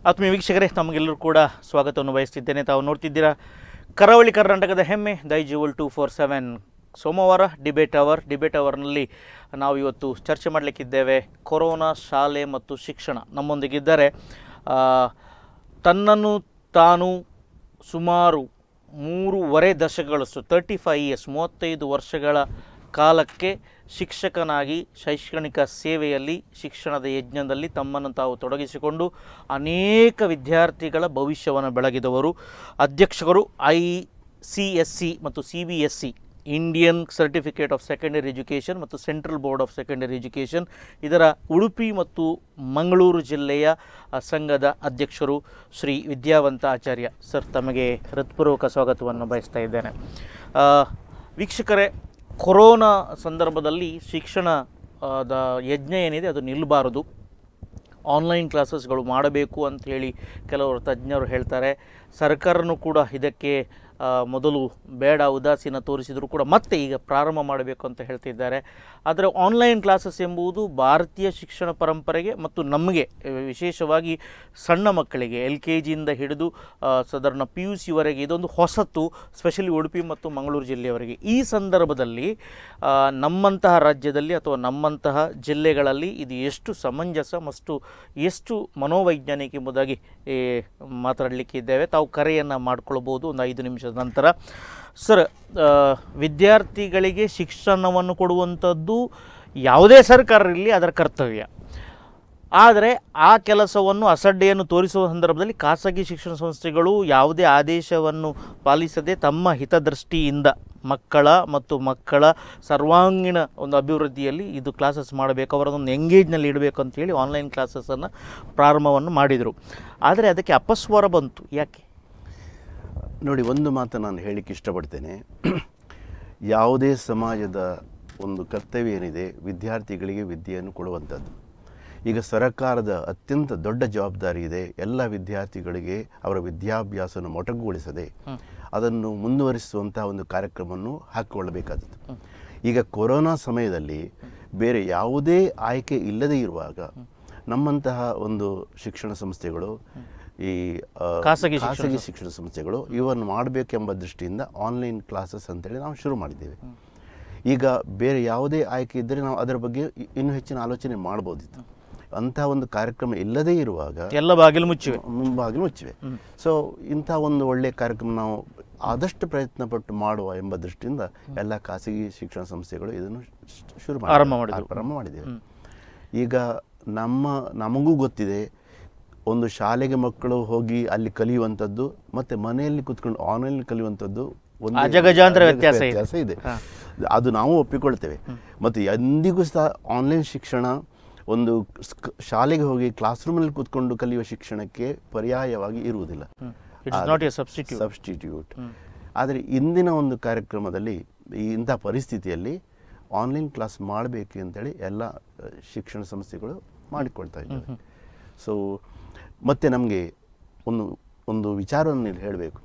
ಆತ್ಮೀಯ ವೀಕ್ಷಕರೇ ತಮಗೆಲ್ಲರೂ ಕೂಡ ಸ್ವಾಗತವನ್ನು ಬಯಸ್ತಿದ್ದೇನೆ ತಾವು ನೋಡ್ತಿದ್ದೀರಾ ಕರಾವಳಿ ಕರ್ನಾಟಕದ ಹೆಮ್ಮೆ Daijiworld two four seven ಸೋಮವಾರ ಡಿಬೇಟ್ ಅವರ್ ಡಿಬೇಟ್ ಅವರ್ನಲ್ಲಿ ನಾವು ಇವತ್ತು ಚರ್ಚೆ ಮಾಡಲಿಕ್ಕಿದ್ದೇವೆ ಕೊರೋನಾ ಶಾಲೆ ಮತ್ತು ಶಿಕ್ಷಣ ನಮ್ಮೊಂದಿಗಿದ್ದಾರೆ ಆ, ತನ್ನನ್ನು ತಾನು ಸುಮಾರು ಮೂರುವರೆ ದಶಕಗಳಷ್ಟು ತರ್ಟಿ ಫೈವ್ ಇಯರ್ಸ್ ಮೂವತ್ತೈದು ವರ್ಷಗಳ ಕಾಲಕ್ಕೆ ಶಿಕ್ಷಕನಾಗಿ ಶೈಕ್ಷಣಿಕ ಸೇವೆಯಲ್ಲಿ ಶಿಕ್ಷಣದ ಯಜ್ಞದಲ್ಲಿ ತಮ್ಮನ್ನು ತಾವು ತೊಡಗಿಸಿಕೊಂಡು ಅನೇಕ ವಿದ್ಯಾರ್ಥಿಗಳ ಭವಿಷ್ಯವನ್ನು ಬೆಳಗಿದವರು ಅಧ್ಯಕ್ಷರು ಐ ಸಿ ಎಸ್ ಸಿ ಮತ್ತು C B S C Indian certificate of secondary education ಮತ್ತು central board of secondary education ಇದರ ಉಡುಪಿ ಮತ್ತು ಮಂಗಳೂರು ಜಿಲ್ಲೆಯ ಆ, ಸಂಘದ ಅಧ್ಯಕ್ಷರು ಶ್ರೀ ವಿದ್ಯಾವಂತ ಆಚಾರ್ಯ ಸರ್ ತಮಗೆ ಹೃತ್ಪೂರ್ವಕ ಸ್ವಾಗತವನ್ನು ಬಯಸ್ತಾ ಇದ್ದೇನೆ ಆ, ವೀಕ್ಷಕರೇ ಕೊರೋನಾ ಸಂದರ್ಭದಲ್ಲಿ ಶಿಕ್ಷಣ ಆ, ದ ಯಜ್ಞ ಏನಿದೆ ಅದು ನಿಲ್ಲಬಾರದು ಆನ್ಲೈನ್ ಕ್ಲಾಸಸ್ಗಳು ಮಾಡಬೇಕು ಅಂತ ಹೇಳಿ ಕೆಲವರು ತಜ್ಞರು ಹೇಳ್ತಾರೆ ಸರ್ಕಾರನೂ ಕೂಡ ಇದಕ್ಕೆ ಆ, ಮೊದಲು ಬೇಡ ಉದಾಸೀನ ತೋರಿಸಿದರೂ ಕೂಡ ಮತ್ತೆ ಈಗ ಪ್ರಾರಂಭ ಮಾಡಬೇಕು ಅಂತ ಹೇಳ್ತಿದ್ದಾರೆ ಆದರೆ ಆನ್ಲೈನ್ ಕ್ಲಾಸಸ್ ಎಂಬುದು ಭಾರತೀಯ ಶಿಕ್ಷಣ ಪರಂಪರೆಗೆ ಮತ್ತು ನಮಗೆ ಆ, ವಿಶೇಷವಾಗಿ ಸಣ್ಣ ಮಕ್ಕಳಿಗೆ ಎಲ್ ಕೆ ಜಿಯಿಂದ ಹಿಡಿದು ಆ, ಸಾಧಾರಣ ಪಿ ಯು ಸಿವರೆಗೆ ಇದೊಂದು ಹೊಸತು ಸ್ಪೆಷಲಿ ಉಡುಪಿ ಮತ್ತು ಮಂಗಳೂರು ಜಿಲ್ಲೆಯವರೆಗೆ ಈ ಸಂದರ್ಭದಲ್ಲಿ ಆ, ನಮ್ಮಂತಹ ರಾಜ್ಯದಲ್ಲಿ ಅಥವಾ ನಮ್ಮಂತಹ ಜಿಲ್ಲೆಗಳಲ್ಲಿ ಇದು ಎಷ್ಟು ಸಮಂಜಸ ಮತ್ತು ಎಷ್ಟು ಮನೋವೈಜ್ಞಾನಿಕ ಎಂಬುದಾಗಿ ಏ, ಮಾತಾಡಲಿಕ್ಕೆ ಇದ್ದೇವೆ ತಾವು ಕರೆಯನ್ನು ಮಾಡ್ಕೊಳ್ಬೋದು ಒಂದು ಐದು ನಿಮಿಷದ ನಂತರ ಸರ್ ಆ, ವಿದ್ಯಾರ್ಥಿಗಳಿಗೆ ಶಿಕ್ಷಣವನ್ನು ಕೊಡುವಂಥದ್ದು ಯಾವುದೇ ಸರ್ಕಾರ ಇರಲಿ ಅದರ ಕರ್ತವ್ಯ ಆದರೆ ಆ ಕೆಲಸವನ್ನು ಅಸಡ್ಡೆಯನ್ನು ತೋರಿಸುವ ಸಂದರ್ಭದಲ್ಲಿ ಖಾಸಗಿ ಶಿಕ್ಷಣ ಸಂಸ್ಥೆಗಳು ಯಾವುದೇ ಆದೇಶವನ್ನು ಪಾಲಿಸದೆ ತಮ್ಮ ಹಿತದೃಷ್ಟಿಯಿಂದ ಮಕ್ಕಳ ಮತ್ತು ಮಕ್ಕಳ ಸರ್ವಾಂಗೀಣ ಒಂದು ಅಭಿವೃದ್ಧಿಯಲ್ಲಿ ಇದು ಕ್ಲಾಸಸ್ ಮಾಡಬೇಕು ಅವರದೊಂದು ಎಂಗೇಜ್ನಲ್ಲಿ ಇಡಬೇಕು ಅಂತ ಹೇಳಿ ಆನ್ಲೈನ್ ಕ್ಲಾಸಸನ್ನು ಪ್ರಾರಂಭವನ್ನು ಮಾಡಿದರು ಆದರೆ ಅದಕ್ಕೆ ಅಪಸ್ವರ ಬಂತು ಯಾಕೆ ನೋಡಿ ಒಂದು ಮಾತು ನಾನು ಹೇಳಲಿಕ್ಕೆ ಇಷ್ಟಪಡ್ತೇನೆ ಯಾವುದೇ ಸಮಾಜದ ಒಂದು ಕರ್ತವ್ಯ ಏನಿದೆ ವಿದ್ಯಾರ್ಥಿಗಳಿಗೆ ವಿದ್ಯೆಯನ್ನು ಕೊಡುವಂಥದ್ದು ಈಗ ಸರ್ಕಾರದ ಅತ್ಯಂತ ದೊಡ್ಡ ಜವಾಬ್ದಾರಿ ಇದೆ ಎಲ್ಲ ವಿದ್ಯಾರ್ಥಿಗಳಿಗೆ ಅವರ ವಿದ್ಯಾಭ್ಯಾಸವನ್ನು ಮೊಟಕುಗೊಳಿಸದೆ ಅದನ್ನು ಮುಂದುವರಿಸುವಂತಹ ಒಂದು ಕಾರ್ಯಕ್ರಮವನ್ನು ಹಾಕಿಕೊಳ್ಳಬೇಕಾದದ್ದು ಈಗ ಕೊರೋನಾ ಸಮಯದಲ್ಲಿ ಬೇರೆ ಯಾವುದೇ ಆಯ್ಕೆ ಇಲ್ಲದೇ ಇರುವಾಗ ನಮ್ಮಂತಹ ಒಂದು ಶಿಕ್ಷಣ ಸಂಸ್ಥೆಗಳು ಈ ಆ, ಖಾಸಗಿ ಶಿಕ್ಷಣ ಖಾಸಗಿ ಶಿಕ್ಷಣ ಸಂಸ್ಥೆಗಳು ಇವನ್ನು ಮಾಡಬೇಕೆಂಬ ದೃಷ್ಟಿಯಿಂದ ಆನ್ಲೈನ್ ಕ್ಲಾಸಸ್ ಅಂತೇಳಿ ನಾವು ಶುರು ಮಾಡಿದ್ದೇವೆ ಈಗ ಬೇರೆ ಯಾವುದೇ ಆಯ್ಕೆ ಇದ್ದರೆ ನಾವು ಅದರ ಬಗ್ಗೆ ಇ- ಇನ್ನೂ ಹೆಚ್ಚಿನ ಆಲೋಚನೆ ಮಾಡ್ಬೋದಿತ್ತು ಅಂಥ ಒಂದು ಕಾರ್ಯಕ್ರಮ ಇಲ್ಲದೇ ಇರುವಾಗ ಎಲ್ಲ ಬಾಗಿಲು ಮುಚ್ಚಿವೆ ಮುಂಬಾಗಿಲು ಮುಚ್ಚಿವೆ ಸೊ ಇಂಥ ಒಂದು ಒಳ್ಳೆಯ ಕಾರ್ಯಕ್ರಮ ನಾವು ಆದಷ್ಟು ಪ್ರಯತ್ನ ಪಟ್ಟು ಮಾಡುವ ಎಂಬ ದೃಷ್ಟಿಯಿಂದ ಎಲ್ಲ ಖಾಸಗಿ ಶಿಕ್ಷಣ ಸಂಸ್ಥೆಗಳು ಇದನ್ನು ಶ್- ಶುರು ಮಾಡಿದ್ದೇವೆ. ಆರಂಭ ಮಾಡಿದ್ರು. ಪ್ರಾರಂಭ ಮಾಡಿದ್ದೇವೆ ಈಗ ನಮ್ಮ ನಮಗೂ ಗೊತ್ತಿದೆ ಒಂದು ಶಾಲೆಗೆ ಮಕ್ಕಳು ಹೋಗಿ ಅಲ್ಲಿ ಕಲಿಯುವಂಥದ್ದು ಮತ್ತೆ ಮನೆಯಲ್ಲಿ ಕುತ್ಕೊಂಡು ಆನ್ಲೈನ್ ಕಲಿಯುವಂಥದ್ದು ಒಂದೇ- ಅಜಗಜಾಂತರ ಅಜಗ- ವ್ಯತ್ಯಾಸ ಇದೆ. ವ್ಯತ್ಯಾಸ ಇದೆ ಅದು ನಾವು ಒಪ್ಪಿಕೊಳ್ತೇವೆ ಮತ್ತು ಎಂದಿಗೂ ಸಹ ಆನ್ಲೈನ್ ಶಿಕ್ಷಣ ಒಂದು ಸ್ಕ್- ಶಾಲೆಗೆ ಹೋಗಿ ಕ್ಲಾಸ್ ರೂಮಲ್ಲಿ ಕೂತ್ಕೊಂಡು ಕಲಿಯುವ ಶಿಕ್ಷಣಕ್ಕೆ ಪರ್ಯಾಯವಾಗಿ ಇರುವುದಿಲ್ಲ it's not a substitute substitute ಆದರೆ ಇಂದಿನ ಒಂದು ಕಾರ್ಯಕ್ರಮದಲ್ಲಿ ಈ ಇಂಥ ಪರಿಸ್ಥಿತಿಯಲ್ಲಿ ಆನ್ಲೈನ್ ಕ್ಲಾಸ್ ಮಾಡಬೇಕು ಅಂತೇಳಿ ಎಲ್ಲ ಅಹ್, ಶಿಕ್ಷಣ ಸಂಸ್ಥೆಗಳು ಮಾಡಿಕೊಳ್ತಾ ಇದ್ದಾರೆ ಸೊ ಮತ್ತು ನಮಗೆ ಒಂದು ಒಂದು ವಿಚಾರವನ್ನು ಇಲ್ಲಿ ಹೇಳಬೇಕು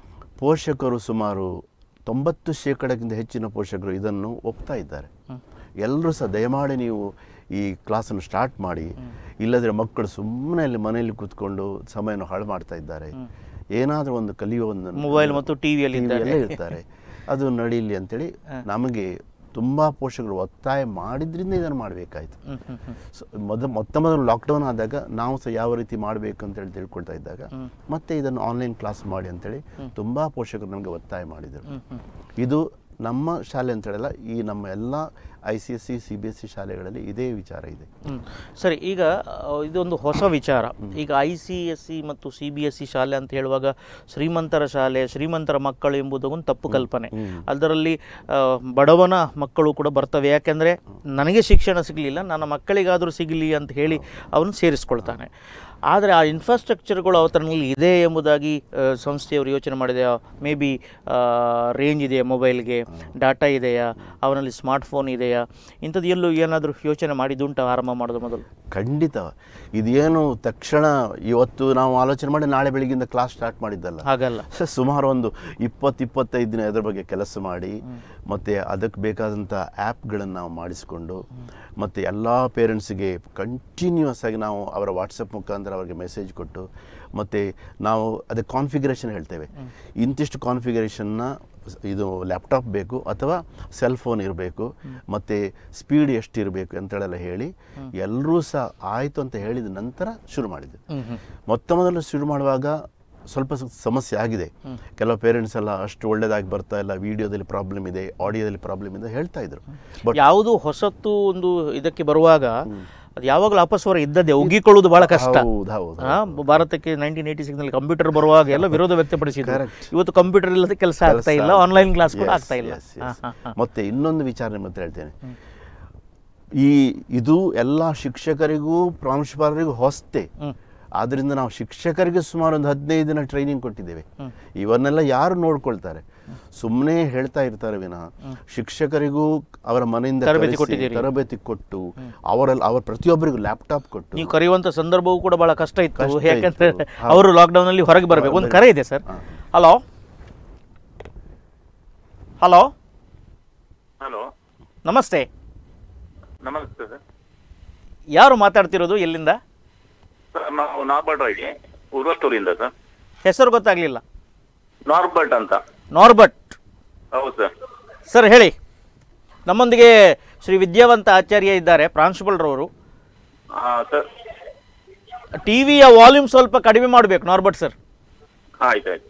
ಪೋಷಕರು ಸುಮಾರು ತೊಂಬತ್ತು ಶೇಕಡಕ್ಕಿಂತ ಹೆಚ್ಚಿನ ಪೋಷಕರು ಇದನ್ನು ಒಪ್ತಾ ಇದ್ದಾರೆ ಎಲ್ಲರೂ ಸಹ ದಯಮಾಡಿ ನೀವು ಈ ಕ್ಲಾಸನ್ನು ಸ್ಟಾರ್ಟ್ ಮಾಡಿ ಇಲ್ಲದ್ರೆ ಮಕ್ಕಳು ಸುಮ್ಮನೆ ಅಲ್ಲಿ ಮನೆಯಲ್ಲಿ ಕೂತ್ಕೊಂಡು ಸಮಯವನ್ನು ಹಾಳು ಮಾಡ್ತಾ ಇದ್ದಾರೆ ಏನಾದರೂ ಒಂದು ಕಲಿಯುವ ಒಂದು ಮೊಬೈಲ್ ಮತ್ತು ಟಿವಿಯಲ್ಲಿ TV ಯಲ್ಲೇ ಇರ್ತಾರೆ ಅದು ನಡೀಲಿ ಅಂತೇಳಿ ನಮಗೆ ತುಂಬ ಪೋಷಕರು ಒತ್ತಾಯ ಮಾಡಿದ್ರಿಂದ ಇದನ್ನು ಮಾಡಬೇಕಾಯ್ತು ಹ್ಮ್ ಹ್ಮ್ ಹ್ಮ್ ಸೊ ಮೊದ ಮೊತ್ತ ಮೊದಲು ಲಾಕ್ಡೌನ್ ಆದಾಗ ನಾವು ಸಹ ಯಾವ ರೀತಿ ಮಾಡಬೇಕು ಅಂತೇಳಿ ತಿಳ್ಕೊಳ್ತಾ ಇದ್ದಾಗ ಮತ್ತೆ ಇದನ್ನು ಆನ್ಲೈನ್ ಕ್ಲಾಸ್ ಮಾಡಿ ಅಂತೇಳಿ ತುಂಬ ಪೋಷಕರು ನಮಗೆ ಒತ್ತಾಯ ಮಾಡಿದರು ಹ್ಮ್ ಹ್ಮ್ ಇದು ನಮ್ಮ ಶಾಲೆ ಅಂತ ಹೇಳಲ್ಲ ಈ ನಮ್ಮ ಎಲ್ಲ I C S C C B S C ಶಾಲೆಗಳಲ್ಲಿ ಇದೇ ವಿಚಾರ ಇದೆ ಹ್ಮ್. ಸರಿ ಈಗ ಆ, ಇದೊಂದು ಹೊಸ ವಿಚಾರ ಈಗ ಐ ಸಿ ಎಸ್ ಸಿ ಮತ್ತು ಸಿ ಬಿ ಎಸ್ ಸಿ ಶಾಲೆ ಅಂತ ಹೇಳುವಾಗ ಶ್ರೀಮಂತರ ಶಾಲೆ ಶ್ರೀಮಂತರ ಮಕ್ಕಳು ಎಂಬುದು ಒಂದು ತಪ್ಪು ಕಲ್ಪನೆ ಅದರಲ್ಲಿ ಆ, ಬಡವನ ಮಕ್ಕಳು ಕೂಡ ಬರ್ತವೆ ಯಾಕೆಂದರೆ ನನಗೆ ಶಿಕ್ಷಣ ಸಿಗಲಿಲ್ಲ ನನ್ನ ಮಕ್ಕಳಿಗಾದರೂ ಸಿಗಲಿ ಅಂತ ಹೇಳಿ ಅವನು ಸೇರಿಸ್ಕೊಳ್ತಾನೆ ಆದರೆ ಆ ಇನ್ಫ್ರಾಸ್ಟ್ರಕ್ಚರ್ಗಳು ಅವತರಲ್ಲಿ ಇದೆ ಎಂಬುದಾಗಿ ಆ, ಸಂಸ್ಥೆಯವರು ಯೋಚನೆ ಮಾಡಿದೆ ಮೇ ಬಿ ರೇಂಜ್ ಇದೆಯಾ ಮೊಬೈಲ್ಗೆ ಡಾಟಾ ಇದೆಯಾ ಅವನಲ್ಲಿ ಸ್ಮಾರ್ಟ್ಫೋನ್ ಇದೆಯಾ ಗ್ರಂಥಾಲಯ ಇಂಥದ್ದು ಎಲ್ಲೂ ಏನಾದರೂ ಯೋಚನೆ ಮಾಡಿದ್ದುಂಟ ಆರಂಭ ಮಾಡೋದು ಮೊದಲು ಖಂಡಿತ ಇದೇನು ತಕ್ಷಣ ಇವತ್ತು ನಾವು ಆಲೋಚನೆ ಮಾಡಿ ನಾಳೆ ಬೆಳಗ್ಗಿಂದ ಕ್ಲಾಸ್ ಸ್ಟಾರ್ಟ್ ಮಾಡಿದ್ದಲ್ಲ ಹಾಗಲ್ಲ ಸ- ಸುಮಾರು ಒಂದು ಇಪ್ಪತ್ತು ಇಪ್ಪತ್ತೈದು ದಿನ ಅದ್ರ ಬಗ್ಗೆ ಕೆಲಸ ಮಾಡಿ ಮತ್ತು ಅದಕ್ಕೆ ಬೇಕಾದಂಥ ಆ್ಯಪ್ಗಳನ್ನು ನಾವು ಮಾಡಿಸಿಕೊಂಡು ಮತ್ತು ಎಲ್ಲ ಪೇರೆಂಟ್ಸಿಗೆ ಕಂಟಿನ್ಯೂಸ್ ಆಗಿ ನಾವು ಅವರ ವಾಟ್ಸಪ್ ಮುಖಾಂತರ ಅವರಿಗೆ ಮೆಸೇಜ್ ಕೊಟ್ಟು ಮತ್ತು ನಾವು ಅದಕ್ಕೆ ಕಾನ್ಫಿಗರೇಷನ್ ಹೇಳ್ತೇವೆ ಇಂತಿಷ್ಟು ಕಾನ್ಫಿಗರೇಷನ್ನ ಇದು ಲ್ಯಾಪ್ಟಾಪ್ ಬೇಕು ಅಥವಾ ಸೆಲ್ ಫೋನ್ ಇರಬೇಕು ಮತ್ತು ಸ್ಪೀಡ್ ಎಷ್ಟಿರಬೇಕು ಅಂತೇಳೆಲ್ಲ ಹೇಳಿ ಎಲ್ಲರೂ ಸಹ ಆಯಿತು ಅಂತ ಹೇಳಿದ ನಂತರ ಶುರು ಮಾಡಿದ್ದೆ ಹ್ಞೂ ಹ್ಞೂ ಮೊತ್ತ ಮೊದಲು ಶುರು ಮಾಡುವಾಗ ಸ್ವಲ್ಪ ಸ- ಸಮಸ್ಯೆ ಆಗಿದೆ ಕೆಲವು ಪೇರೆಂಟ್ಸ್ ಎಲ್ಲ ಅಷ್ಟು ಒಳ್ಳೇದಾಗಿ ಬರ್ತಾ ಇಲ್ಲ ವಿಡಿಯೋದಲ್ಲಿ ಪ್ರಾಬ್ಲಮ್ ಇದೆ ಆಡಿಯೋದಲ್ಲಿ ಪ್ರಾಬ್ಲಮ್ ಇದೆ ಹೇಳ್ತಾ ಇದ್ರು ಬಟ್ ಯಾವುದು ಹೊಸತ್ತು ಒಂದು ಇದಕ್ಕೆ ಬರುವಾಗ ಅದು ಯಾವಾಗಲೂ ಅಪಸ್ವರ ಇದ್ದದ್ದೇ ಒಗ್ಗಿಕೊಳ್ಳುವುದು ಬಹಳ ಕಷ್ಟ ಹೌದು ಹೌದು ಆ, ಭಾರತಕ್ಕೆ ನೈನ್ಟೀನ್ ಏಯ್ಟಿ ಸಿಕ್ಸ್ನಲ್ಲಿ ಕಂಪ್ಯೂಟರ್ ಬರುವಾಗ ಎಲ್ಲ ವಿರೋಧ ವ್ಯಕ್ತಪಡಿಸಿದ್ರು Correct. ಇವತ್ತು ಕಂಪ್ಯೂಟರ್ ಇಲ್ಲದೆ ಕೆಲಸ ಆಗ್ತಾ ಇಲ್ಲ ಆನ್ಲೈನ್ ಕ್ಲಾಸ್ ಕೂಡ Yes, ಆಗ್ತಾ ಇಲ್ಲ yes, ಹಾ, yes. ಹಾ, ಹಾ. ಮತ್ತೆ ಇನ್ನೊಂದು ವಿಚಾರ ಮತ್ತೆ ಹೇಳ್ತೇನೆ ಈ ಇದು ಎಲ್ಲ ಶಿಕ್ಷಕರಿಗೂ ಪ್ರಾಂಶುಪಾಲರಿಗೂ ಹೊಸ್ತೆ ಹ್ಮ್. ಆದ್ರಿಂದ ನಾವು ಶಿಕ್ಷಕರಿಗೆ ಸುಮಾರು ಒಂದು ಹದಿನೈದು ದಿನ ಟ್ರೈನಿಂಗ್ ಕೊಟ್ಟಿದ್ದೇವೆ ಇವನ್ನೆಲ್ಲ ಯಾರು ನೋಡ್ಕೊಳ್ತಾರೆ ಸುಮ್ಮನೆ ಹೇಳ್ತಾ ಇರ್ತಾರೆ ವಿನಃ ಶಿಕ್ಷಕರಿಗೂ ಅವರ ಮನೆಯಿಂದ ತರಬೇತಿ ಕಳಿಸಿ, ಕೊಟ್ಟಿದ್ದೀರಿ. ತರಬೇತಿ ಕೊಟ್ಟು ಅವರಲ್ಲಿ ಅವರ ಪ್ರತಿಯೊಬ್ಬರಿಗೂ ಲ್ಯಾಪ್ಟಾಪ್ ಕೊಟ್ಟು ನೀವು ಕರೆಯುವಂತ ಸಂದರ್ಭವೂ ಕೂಡ ಬಹಳ ಕಷ್ಟ ಇತ್ತು ಕಷ್ಟ ಯಾಕಂದ್ರೆ ಇತ್ತು. ಹೌದು. ಅವರು ಲಾಕ್ಡೌನ್ ಅಲ್ಲಿ ಹೊರಗೆ ಬರಬೇಕು ಒಂದು ಕರೆ ಇದೆ ಸರ್ ಹಾ. ಹಲೋ ಹಲೋ ಹಲೋ ನಮಸ್ತೆ ನಮಸ್ತೆ ಸರ್ ಯಾರು ಮಾತಾಡ್ತಿರೋದು ಎಲ್ಲಿಂದ ಸರ್ ನಾವು ನಾರ್ಬರ್ಟ್ ರಾಯ್ಗೆ ಉರ್ವಸ್ತೂರಿಂದ ಸರ್ ಹೆಸರು ಗೊತ್ತಾಗ್ಲಿಲ್ಲ ನಾರ್ಬರ್ಟ್ ಅಂತ ನಾರ್ಬಟ್ ಹೌದು ಸರ್ ಸರ್ ಹೇಳಿ ನಮ್ಮೊಂದಿಗೆ ಶ್ರೀ ವಿದ್ಯಾವಂತ ಆಚಾರ್ಯ ಇದ್ದಾರೆ ಪ್ರಾಂಶುಪಾಲರವರು ಹಾಂ ಸರ್ ಟಿವಿಯ ವಾಲ್ಯೂಮ್ ಸ್ವಲ್ಪ ಕಡಿಮೆ ಮಾಡಬೇಕು ನಾರ್ಬಟ್ ಸರ್ ಆಯ್ತು ಆಯ್ತು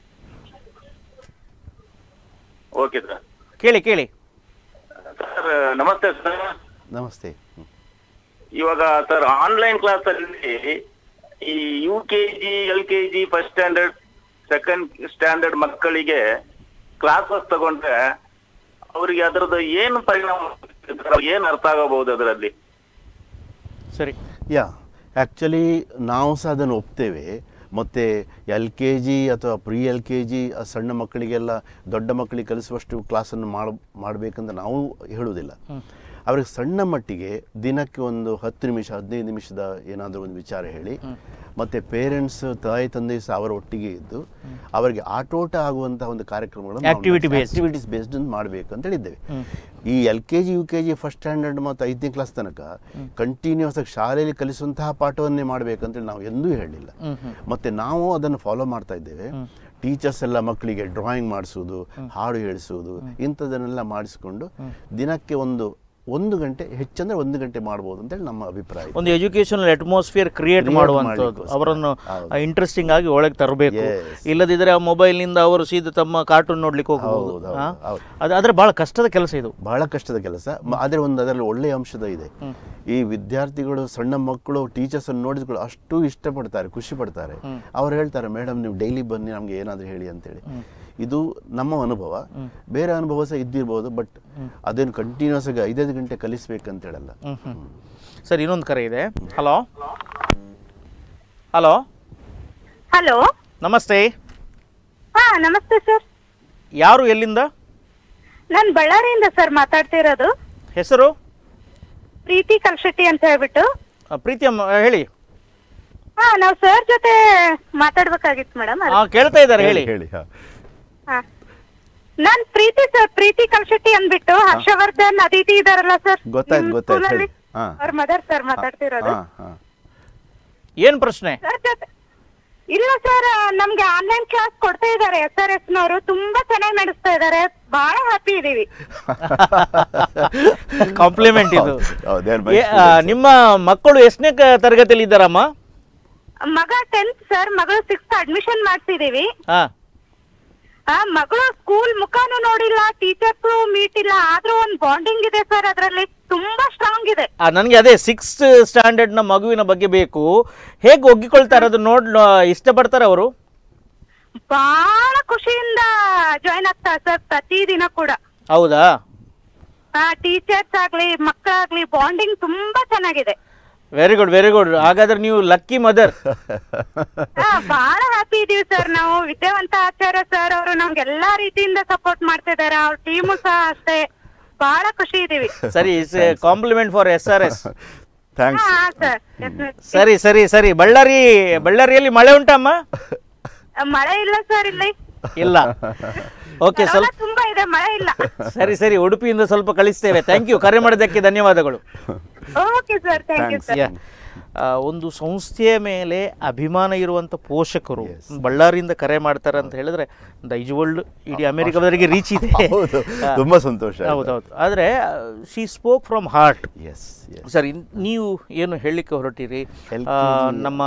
ಓಕೆ ಸರ್ ಕೇಳಿ ಕೇಳಿ ಸರ್ ನಮಸ್ತೆ ಸರ್ ನಮಸ್ತೆ ಹ್ಮ್. ಇವಾಗ ಸರ್ ಆನ್ಲೈನ್ ಕ್ಲಾಸಲ್ಲಿ ಈ U K G L K G first standard second standard ಮಕ್ಕಳಿಗೆ ಕ್ಲಾಸಸ್ ತಗೊಂಡ್ರೆ ಅವರಿಗೆ ಅದರದ್ದು ಏನು ಪರಿಣಾಮ ಏನು ಅರ್ಥ ಆಗಬಹುದು ಅದರಲ್ಲಿ ಸರಿ ಯಾ ಆ್ಯಕ್ಚುಲಿ ನಾವು ಸಹ ಅದನ್ನು ಒಪ್ತೇವೆ ಮತ್ತು ಎಲ್ ಕೆ ಜಿ ಅಥವಾ ಪ್ರೀ ಎಲ್ ಕೆ ಜಿ ಸಣ್ಣ ಮಕ್ಕಳಿಗೆಲ್ಲ ದೊಡ್ಡ ಮಕ್ಕಳಿಗೆ ಕಲಿಸುವಷ್ಟು ಕ್ಲಾಸನ್ನು ಮಾಡ ಮಾಡಬೇಕಂತ ನಾವು ಹೇಳುವುದಿಲ್ಲ ಅವ್ರಿಗೆ ಸಣ್ಣ ಮಟ್ಟಿಗೆ ದಿನಕ್ಕೆ ಒಂದು ಹತ್ತು ನಿಮಿಷ ಹದಿನೈದು ನಿಮಿಷದ ಏನಾದರೂ ಒಂದು ವಿಚಾರ ಹೇಳಿ ಮತ್ತು ಪೇರೆಂಟ್ಸ್ ತಾಯಿ ತಂದೆ ಸಹ ಅವರ ಒಟ್ಟಿಗೆ ಇದ್ದು ಅವರಿಗೆ ಆಟೋಟ ಆಗುವಂತಹ ಒಂದು ಕಾರ್ಯಕ್ರಮಗಳನ್ನು Activity based. ಆಕ್ಟಿವಿಟೀಸ್ ಬೇಸ್ಡ್ ಮಾಡಬೇಕು ಅಂತ ಹೇಳಿದ್ದೇವೆ ಈ L K G U K G first standard ಮತ್ತು ಐದನೇ ಕ್ಲಾಸ್ ತನಕ ಕಂಟಿನ್ಯೂಸ್ ಆಗಿ ಶಾಲೆಯಲ್ಲಿ ಕಲಿಸುವಂತಹ ಪಾಠವನ್ನೇ ಮಾಡಬೇಕಂತೇಳಿ ನಾವು ಎಂದೂ ಹೇಳಲಿಲ್ಲ ಹ್ಮ್ ಹ್ಮ್ ಮತ್ತು ನಾವು ಅದನ್ನು ಫಾಲೋ ಮಾಡ್ತಾ ಇದ್ದೇವೆ ಟೀಚರ್ಸ್ ಎಲ್ಲ ಮಕ್ಕಳಿಗೆ ಡ್ರಾಯಿಂಗ್ ಮಾಡಿಸುವುದು ಹಾಡು ಹೇಳಿಸುವುದು ಇಂಥದನ್ನೆಲ್ಲ ಮಾಡಿಸಿಕೊಂಡು ದಿನಕ್ಕೆ ಒಂದು ಒಂದು ಗಂಟೆ ಹೆಚ್ಚಂದ್ರೆ ಒಂದು ಗಂಟೆ ಮಾಡ್ಬೋದು ಅಂತೇಳಿ ನಮ್ಮ ಅಭಿಪ್ರಾಯ ಒಂದು ಎಜುಕೇಶನಲ್ ಅಟ್ಮಾಸ್ಫಿಯರ್ ಕ್ರಿಯೇಟ್ Create ಮಾಡುವಂಥದ್ದು ಮಾಡ್ಲಿಕ್ಕೋಸ್ಕರ. ಅವರನ್ನು ಹೌದು. ಇಂಟ್ರೆಸ್ಟಿಂಗ್ ಆಗಿ ಒಳಗೆ ತರಬೇಕು Yes. ಇಲ್ಲದಿದ್ರೆ ಆ ಮೊಬೈಲ್ನಿಂದ ಅವರು ಸೀದಾ ತಮ್ಮ ಕಾರ್ಟೂನ್ ನೋಡ್ಲಿಕ್ಕೆ ಹೋಗಬಹುದು ಹೌದು, ಹೌದು, ಹೌದು. ಅದು ಆದರೆ ಬಹಳ ಕಷ್ಟದ ಕೆಲಸ ಇದು ಬಹಳ ಕಷ್ಟದ ಕೆಲಸ ಮ- ಆದರೆ ಒಂದು ಅದರಲ್ಲಿ ಒಳ್ಳೆಯ ಅಂಶದ ಇದೆ ಈ ವಿದ್ಯಾರ್ಥಿಗಳು ಸಣ್ಣ ಮಕ್ಕಳು ಟೀಚರ್ಸ್ ಅನ್ನು ನೋಡಿದ್ರು ಅಷ್ಟು ಇಷ್ಟಪಡ್ತಾರೆ ಖುಷಿ ಪಡ್ತಾರೆ ಅವ್ರು ಹೇಳ್ತಾರೆ ಮೇಡಮ್ ನೀವು ಡೈಲಿ ಬನ್ನಿ ನಮ್ಗೆ ಏನಾದರೂ ಹೇಳಿ ಅಂತೇಳಿ ಇದು ನಮ್ಮ ಅನುಭವ ಬೇರೆ ಅನುಭವ ಸಹ ಇದ್ದಿರ್ಬೋದು ಬಟ್ ಅದೇನು ಕಂಟಿನ್ಯೂಸ್ ಆಗಿ ಐದೈದು ಗಂಟೆ ಕಲಿಸ್ಬೇಕಂತ ಹೇಳಲ್ಲ ಹ್ಮ್ ಹ್ಮ್ ಸರ್ ಇನ್ನೊಂದು ಕರೆ ಇದೆ ಹಲೋ ಹಲೋ ಹಲೋ ನಮಸ್ತೆ ಹಾ ನಮಸ್ತೆ ಸರ್ ಯಾರು ಎಲ್ಲಿಂದ ನಾನ್ ಬಳ್ಳಾರಿಯಿಂದ ಸರ್ ಮಾತಾಡ್ತಿರೋದು ಹೆಸರು ಪ್ರೀತಿ ಕಲ್ಶೆಟ್ಟಿ ಅಂತ ಹೇಳ್ಬಿಟ್ಟು ಆ, ಪ್ರೀತಿ ಅಮ್ಮ ಹೇಳಿ ಹಾ ನಾವ್ ಸರ್ ಜೊತೆ ಮಾತಾಡ್ಬೇಕಾಗಿತ್ತು ಮೇಡಮ್ ಆ, ಕೇಳ್ತಾ ಇದ್ದಾರೆ ಹೇಳಿ ಹೇಳಿ ಹಾ ಹಾ ನಾನ್ ಪ್ರೀತಿ ಸರ್ ಪ್ರೀತಿ ಕಲ್ಶೆಟ್ಟಿ ಅಂದ್ಬಿಟ್ಟು ಹರ್ಷವರ್ಧನ್ ಅದಿತಿ ಇದಾರಲ್ಲ ಸರ್ ಗೊತ್ತಾಯ್ತು, ನಿಮ್ ಗೊತ್ತಾಯ್ತು, ಸ್ಕೂಲಲ್ಲಿ ಹೇಳಿ. ಹಾ. ಅವ್ರ ಮದರ್ ಸರ್ ಮಾತಾಡ್ತಿರೋದು ಹಾ ಹಾ ಏನ್ ಪ್ರಶ್ನೆ ಸರ್ ಜೊತೆ ಇಲ್ಲ ಸರ್ ನಮ್ಗೆ ಆನ್ಲೈನ್ ಕ್ಲಾಸ್ ಕೊಡ್ತಾ ಇದಾರೆ ಎಸ್ ಆರ್ ಎಸ್ ನವರು ತುಂಬಾ ಚೆನ್ನಾಗಿ ನಡೆಸ್ತಾ ಇದಾರೆ ಬಹಳ ಹ್ಯಾಪಿ ಇದೀವಿ ಕಾಂಪ್ಲಿಮೆಂಟ್ ಇದು ಹೌದು, ಹೌದು, they are my ಏ, ಆ, students. ನಿಮ್ಮ ಮಕ್ಕಳು ಎಷ್ಟನೇ ಕ- ತರಗತಿಯಲ್ಲಿ ಇದ್ದಾರಮ್ಮ ಮಗ ಟೆಂತ್ ಸರ್ ಮಗಳು ಸಿಕ್ಸ್ತ್ ಅಡ್ಮಿಷನ್ ಮಾಡ್ಸಿದೀವಿ ಹಾ ಆ ಮಗಳು ಸ್ಕೂಲ್ ಮುಖಾನು ನೋಡಿಲ್ಲ ಟೀಚರ್ಸ್ ಮೀಟ್ ಇಲ್ಲ ಆದ್ರೂ ಒಂದ್ ಬಾಂಡಿಂಗ್ ಇದೆ ಸರ್ ಅದ್ರಲ್ಲಿ ತುಂಬಾ ಸ್ಟ್ರಾಂಗ್ ಇದೆ ಆ, ನನಗೆ ಅದೇ ಸಿಕ್ಸ್ತ್ ಸ್ಟ್ಯಾಂಡರ್ಡ್ ನ ಮಗುವಿನ ಬಗ್ಗೆ ಬೇಕು ಹೇಗೆ ಒಗ್ಗಿಕೊಳ್ತಾರೆ ಅದು ನೋಡ್ ಇಷ್ಟಪಡ್ತಾರೆ ಅವರು ಬಹಳ ಖುಷಿಯಿಂದ ಜಾಯ್ನ್ ಆಗ್ತಾರೆ ಸರ್ ಪ್ರತಿದಿನ ಕೂಡ ಹೌದಾ ಆ ಟೀಚರ್ಸ್ ಆಗ್ಲಿ ಮಕ್ಕಳಾಗ್ಲಿ ಬಾಂಡಿಂಗ್ ತುಂಬಾ ಚೆನ್ನಾಗಿದೆ ವೆರಿ ಗುಡ್ ವೆರಿ ಗುಡ್ ಹಾಗಾದ್ರೆ ನೀವು ಲಕ್ಕಿ ಮದರ್ ಆ, ಬಹಳ ಹ್ಯಾಪಿ ಇದೀವಿ ಸರ್ ನಾವು ವಿದ್ಯಾವಂತ ಆಚಾರ್ಯ ಸರ್ ಅವರು ನಮ್ಗೆ ಎಲ್ಲಾ ರೀತಿಯಿಂದ ಸಪೋರ್ಟ್ ಮಾಡ್ತಿದ್ದಾರೆ ಅವ್ರ ಟೀಮು ಸಹ ಅಷ್ಟೇ ಬಹಳ ಖುಷಿ ಇದೀವಿ ಸರಿ compliment for S R S thanks ಹಾ ಸರ್ ಸರಿ ಸರಿ ಸರಿ ಬಳ್ಳಾರಿ ಬಳ್ಳಾರಿಯಲ್ಲಿ ಮಳೆ ಉಂಟಮ್ಮ ಮಳೆ ಇಲ್ಲ ಸರ್ ಇಲ್ಲಿ ಇಲ್ಲ ಓಕೆ ಕರೋನಾ ಸ್ವಲ್ಪ ತುಂಬಾ ಇದೆ ಮಳೆ ಇಲ್ಲ ಸರಿ ಸರಿ ಉಡುಪಿಯಿಂದ ಸ್ವಲ್ಪ ಕಳಿಸ್ತೇವೆ ಥ್ಯಾಂಕ್ ಯು ಕರೆ ಮಾಡಿದ್ದಕ್ಕೆ ಧನ್ಯವಾದಗಳು okay sir thank you Thanks. Sir yeah. ಆ, ಒಂದು ಸಂಸ್ಥೆಯ ಮೇಲೆ ಅಭಿಮಾನ ಇರುವಂತ ಪೋಷಕರು Yes. ಬಳ್ಳಾರಿಯಿಂದ ಕರೆ ಮಾಡ್ತಾರೆ ಅಂತ ಹೇಳಿದ್ರೆ ದೈಜ್ ವರ್ಲ್ಡ್ ಇಡೀ ಅಮೆರಿಕದವರೆಗೆ ರೀಚ್ ಇದೆ ಹೌದು ಆ, ತುಂಬಾ ಸಂತೋಷ ಹೌದೌದು ಆದರೆ she spoke from heart yes yes sir ಇನ್- ನೀವು ಏನು ಹೇಳಲಿಕ್ಕೆ ಹೊರಟಿರಿ LKG ಆ, ನಮ್ಮ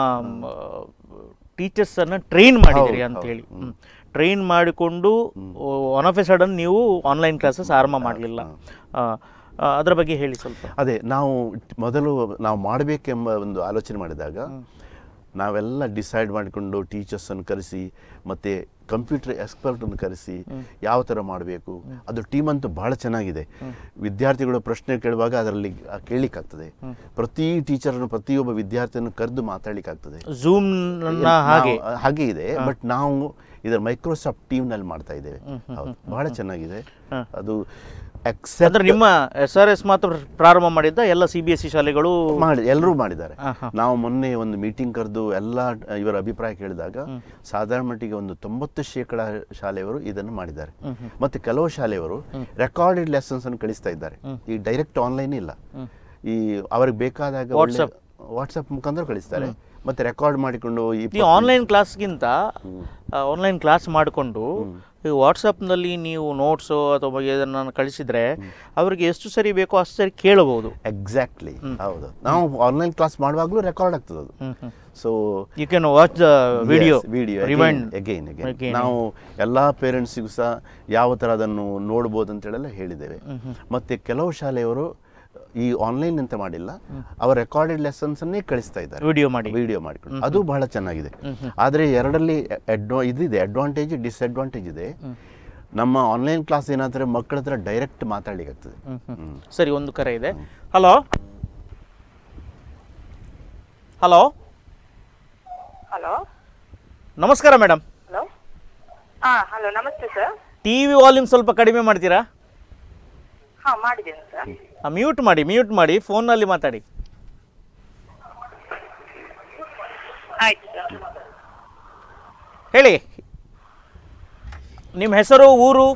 ಟೀಚರ್ಸ್ ಅನ್ನ ಟ್ರೈನ್ ಮಾಡಿದಿರಿ ಹೌದು, ಅಂತ ಹೌದು. ಹೇಳಿ ಟ್ರೈನ್ ಮಾಡಿಕೊಂಡು ಒನ್ ಆಫ್ ಎ ಸಡನ್ ನೀವು ಆನ್ಲೈನ್ ಕ್ಲಾಸಸ್ ಆರಂಭ ಮಾಡಲಿಲ್ಲ ಅದರ ಬಗ್ಗೆ ಹೇಳಿ ಸ್ವಲ್ಪ ಅದೇ ನಾವು ಮೊದಲು ನಾವು ಮಾಡಬೇಕೆಂಬ ಒಂದು ಆಲೋಚನೆ ಮಾಡಿದಾಗ ನಾವೆಲ್ಲ ಡಿಸೈಡ್ ಮಾಡಿಕೊಂಡು ಟೀಚರ್ಸನ್ನು ಕರೆಸಿ ಮತ್ತು ಕಂಪ್ಯೂಟರ್ ಎಕ್ಸ್ಪರ್ಟನ್ನು ಕರೆಸಿ ಯಾವ ಥರ ಮಾಡಬೇಕು ಅದು ಟೀಮ್ ಅಂತೂ ಭಾಳ ಚೆನ್ನಾಗಿದೆ ವಿದ್ಯಾರ್ಥಿಗಳು ಪ್ರಶ್ನೆ ಕೇಳುವಾಗ ಅದರಲ್ಲಿ ಕೇಳಲಿಕ್ಕಾಗ್ತದೆ ಪ್ರತಿ ಟೀಚರನ್ನು ಪ್ರತಿಯೊಬ್ಬ ವಿದ್ಯಾರ್ಥಿಯನ್ನು ಕರೆದು ಮಾತಾಡಲಿಕ್ಕಾಗ್ತದೆ ಝೂಮ್ ಹಾಗೆ ನಾವು- ಹಾಗೆ ಇದೆ ಬಟ್ ನಾವು ಇದರ ಮೈಕ್ರೋಸಾಫ್ಟ್ ಟೀಮ್ನಲ್ಲಿ ಮಾಡ್ತಾ ಇದ್ದೇವೆ ಹೌದು ಬಹಳ ಚೆನ್ನಾಗಿದೆ ಅದು ಅಂದ್ರೆ ಎಕ್ಸೆಪ್ಟ್ ನಿಮ್ಮ ಎಸ್ ಆರ್ ಎಸ್ ಮಾತ್ರ ಪ್ರಾರಂಭ ಮಾಡಿದ್ದ ಎಲ್ಲ ಸಿ ಬಿ ಎಸ್ ಸಿ ಶಾಲೆಗಳು ಮಾಡಿ ಎಲ್ಲರೂ ಮಾಡಿದ್ದಾರೆ ಹಾ, ಹಾ. ನಾವು ಮೊನ್ನೆ ಒಂದು ಮೀಟಿಂಗ್ ಕರೆದು ಎಲ್ಲ ಇವರ ಅಭಿಪ್ರಾಯ ಕೇಳಿದಾಗ ಸಾಧಾರಣ ಮಟ್ಟಿಗೆ ಒಂದು ತೊಂಬತ್ತು ಶೇಕಡ ಶಾಲೆಯವರು ಇದನ್ನು ಮಾಡಿದ್ದಾರೆ ಮತ್ತೆ ಕೆಲವು ಶಾಲೆಯವರು ರೆಕಾರ್ಡೆಡ್ ಲೆಸನ್ಸ್ ಅನ್ನು ಕಳಿಸ್ತಾ ಇದ್ದಾರೆ ಈ ಡೈರೆಕ್ಟ್ ಆನ್ಲೈನ್ ಇಲ್ಲ ಈ ಅವ್ರಿಗೆ ಬೇಕಾದಾಗ WhatsApp. ವಾಟ್ಸಪ್ ಮುಖಾಂತರ ಕಳಿಸ್ತಾರೆ ಮತ್ತೆ ರೆಕಾರ್ಡ್ ಮಾಡಿಕೊಂಡು ಈ ನೀವು ಆನ್ಲೈನ್ ಕ್ಲಾಸ್ಗಿಂತ ಆನ್ಲೈನ್ ಕ್ಲಾಸ್ ಮಾಡಿಕೊಂಡು ಈ ವಾಟ್ಸಪ್ನಲ್ಲಿ ನೀವು ನೋಟ್ಸು ಅಥವಾ ಇದನ್ನು ಕಳಿಸಿದ್ರೆ ಅವರಿಗೆ ಎಷ್ಟು ಸರಿ ಬೇಕೋ ಅಷ್ಟು ಸರಿ ಕೇಳಬಹುದು ಎಕ್ಸಾಕ್ಟ್ಲಿ ಹೌದು ನಾವು ಆನ್ಲೈನ್ ಕ್ಲಾಸ್ ಮಾಡುವಾಗಲೂ ರೆಕಾರ್ಡ್ ಆಗ್ತದೆ ಅದು so you can watch the video video remind again again ನಾವು ಎಲ್ಲ ಪೇರೆಂಟ್ಸಿಗೂ ಸಹ ಯಾವ ಥರ ಅದನ್ನು ನೋಡ್ಬೋದು ಅಂತೇಳೆಲ್ಲ ಹೇಳಿದ್ದೇವೆ ಮತ್ತೆ ಕೆಲವು ಶಾಲೆಯವರು ಈ ಆನ್ಲೈನ್ ಅಂತ ಮಾಡಿಲ್ಲ ಅವರ ರೆಕಾರ್ಡೆಡ್ ಲೆಸನ್ಸ್ ಅನ್ನೇ ಕಳಿಸ್ತಾ ಇದ್ದಾರೆ ವಿಡಿಯೋ ಮಾಡಿ ವಿಡಿಯೋ ಮಾಡಿಕೊಂಡು ಅದು ಬಹಳ ಚೆನ್ನಾಗಿದೆ ಆದರೆ ಎರಡರಲ್ಲಿ ಅಡ್ವಾ ಇದಿದೆ ಅಡ್ವಾಂಟೇಜ್ ಡಿಸ್ಅಡ್ವಾಂಟೇಜ್ ಇದೆ ನಮ್ಮ ಆನ್ಲೈನ್ ಕ್ಲಾಸ್ ಏನಾದ್ರೆ ಮಕ್ಕಳ ಹತ್ರ ಡೈರೆಕ್ಟ್ ಮಾತಾಡ್ಲಿಕ್ಕೆ ಆಗ್ತದೆ ಹ್ಮ್. ಸರಿ ಒಂದು ಕರೆ ಇದೆ ಹಲೋ ಹಲೋ ಹಲೋ ನಮಸ್ಕಾರ ಮೇಡಮ್ ಹಲೋ ಹಾ ಹಲೋ ನಮಸ್ತೆ ಸರ್ ಟಿ ವಿ ವಾಲ್ಯೂಮ್ ಸ್ವಲ್ಪ ಕಡಿಮೆ ಮಾಡ್ತೀರಾ ಹಾ ಮಾಡಿದ್ದೇನೆ ಸರ್ ಮ್ಯೂಟ್ ಮಾಡಿ ಮ್ಯೂಟ್ ಮಾಡಿ ಫೋನ್ನಲ್ಲಿ ಮಾತಾಡಿ ಆಯ್ತು ಸರ್ ಹೇಳಿ ನಿಮ್ಮ ಹೆಸರು ಊರು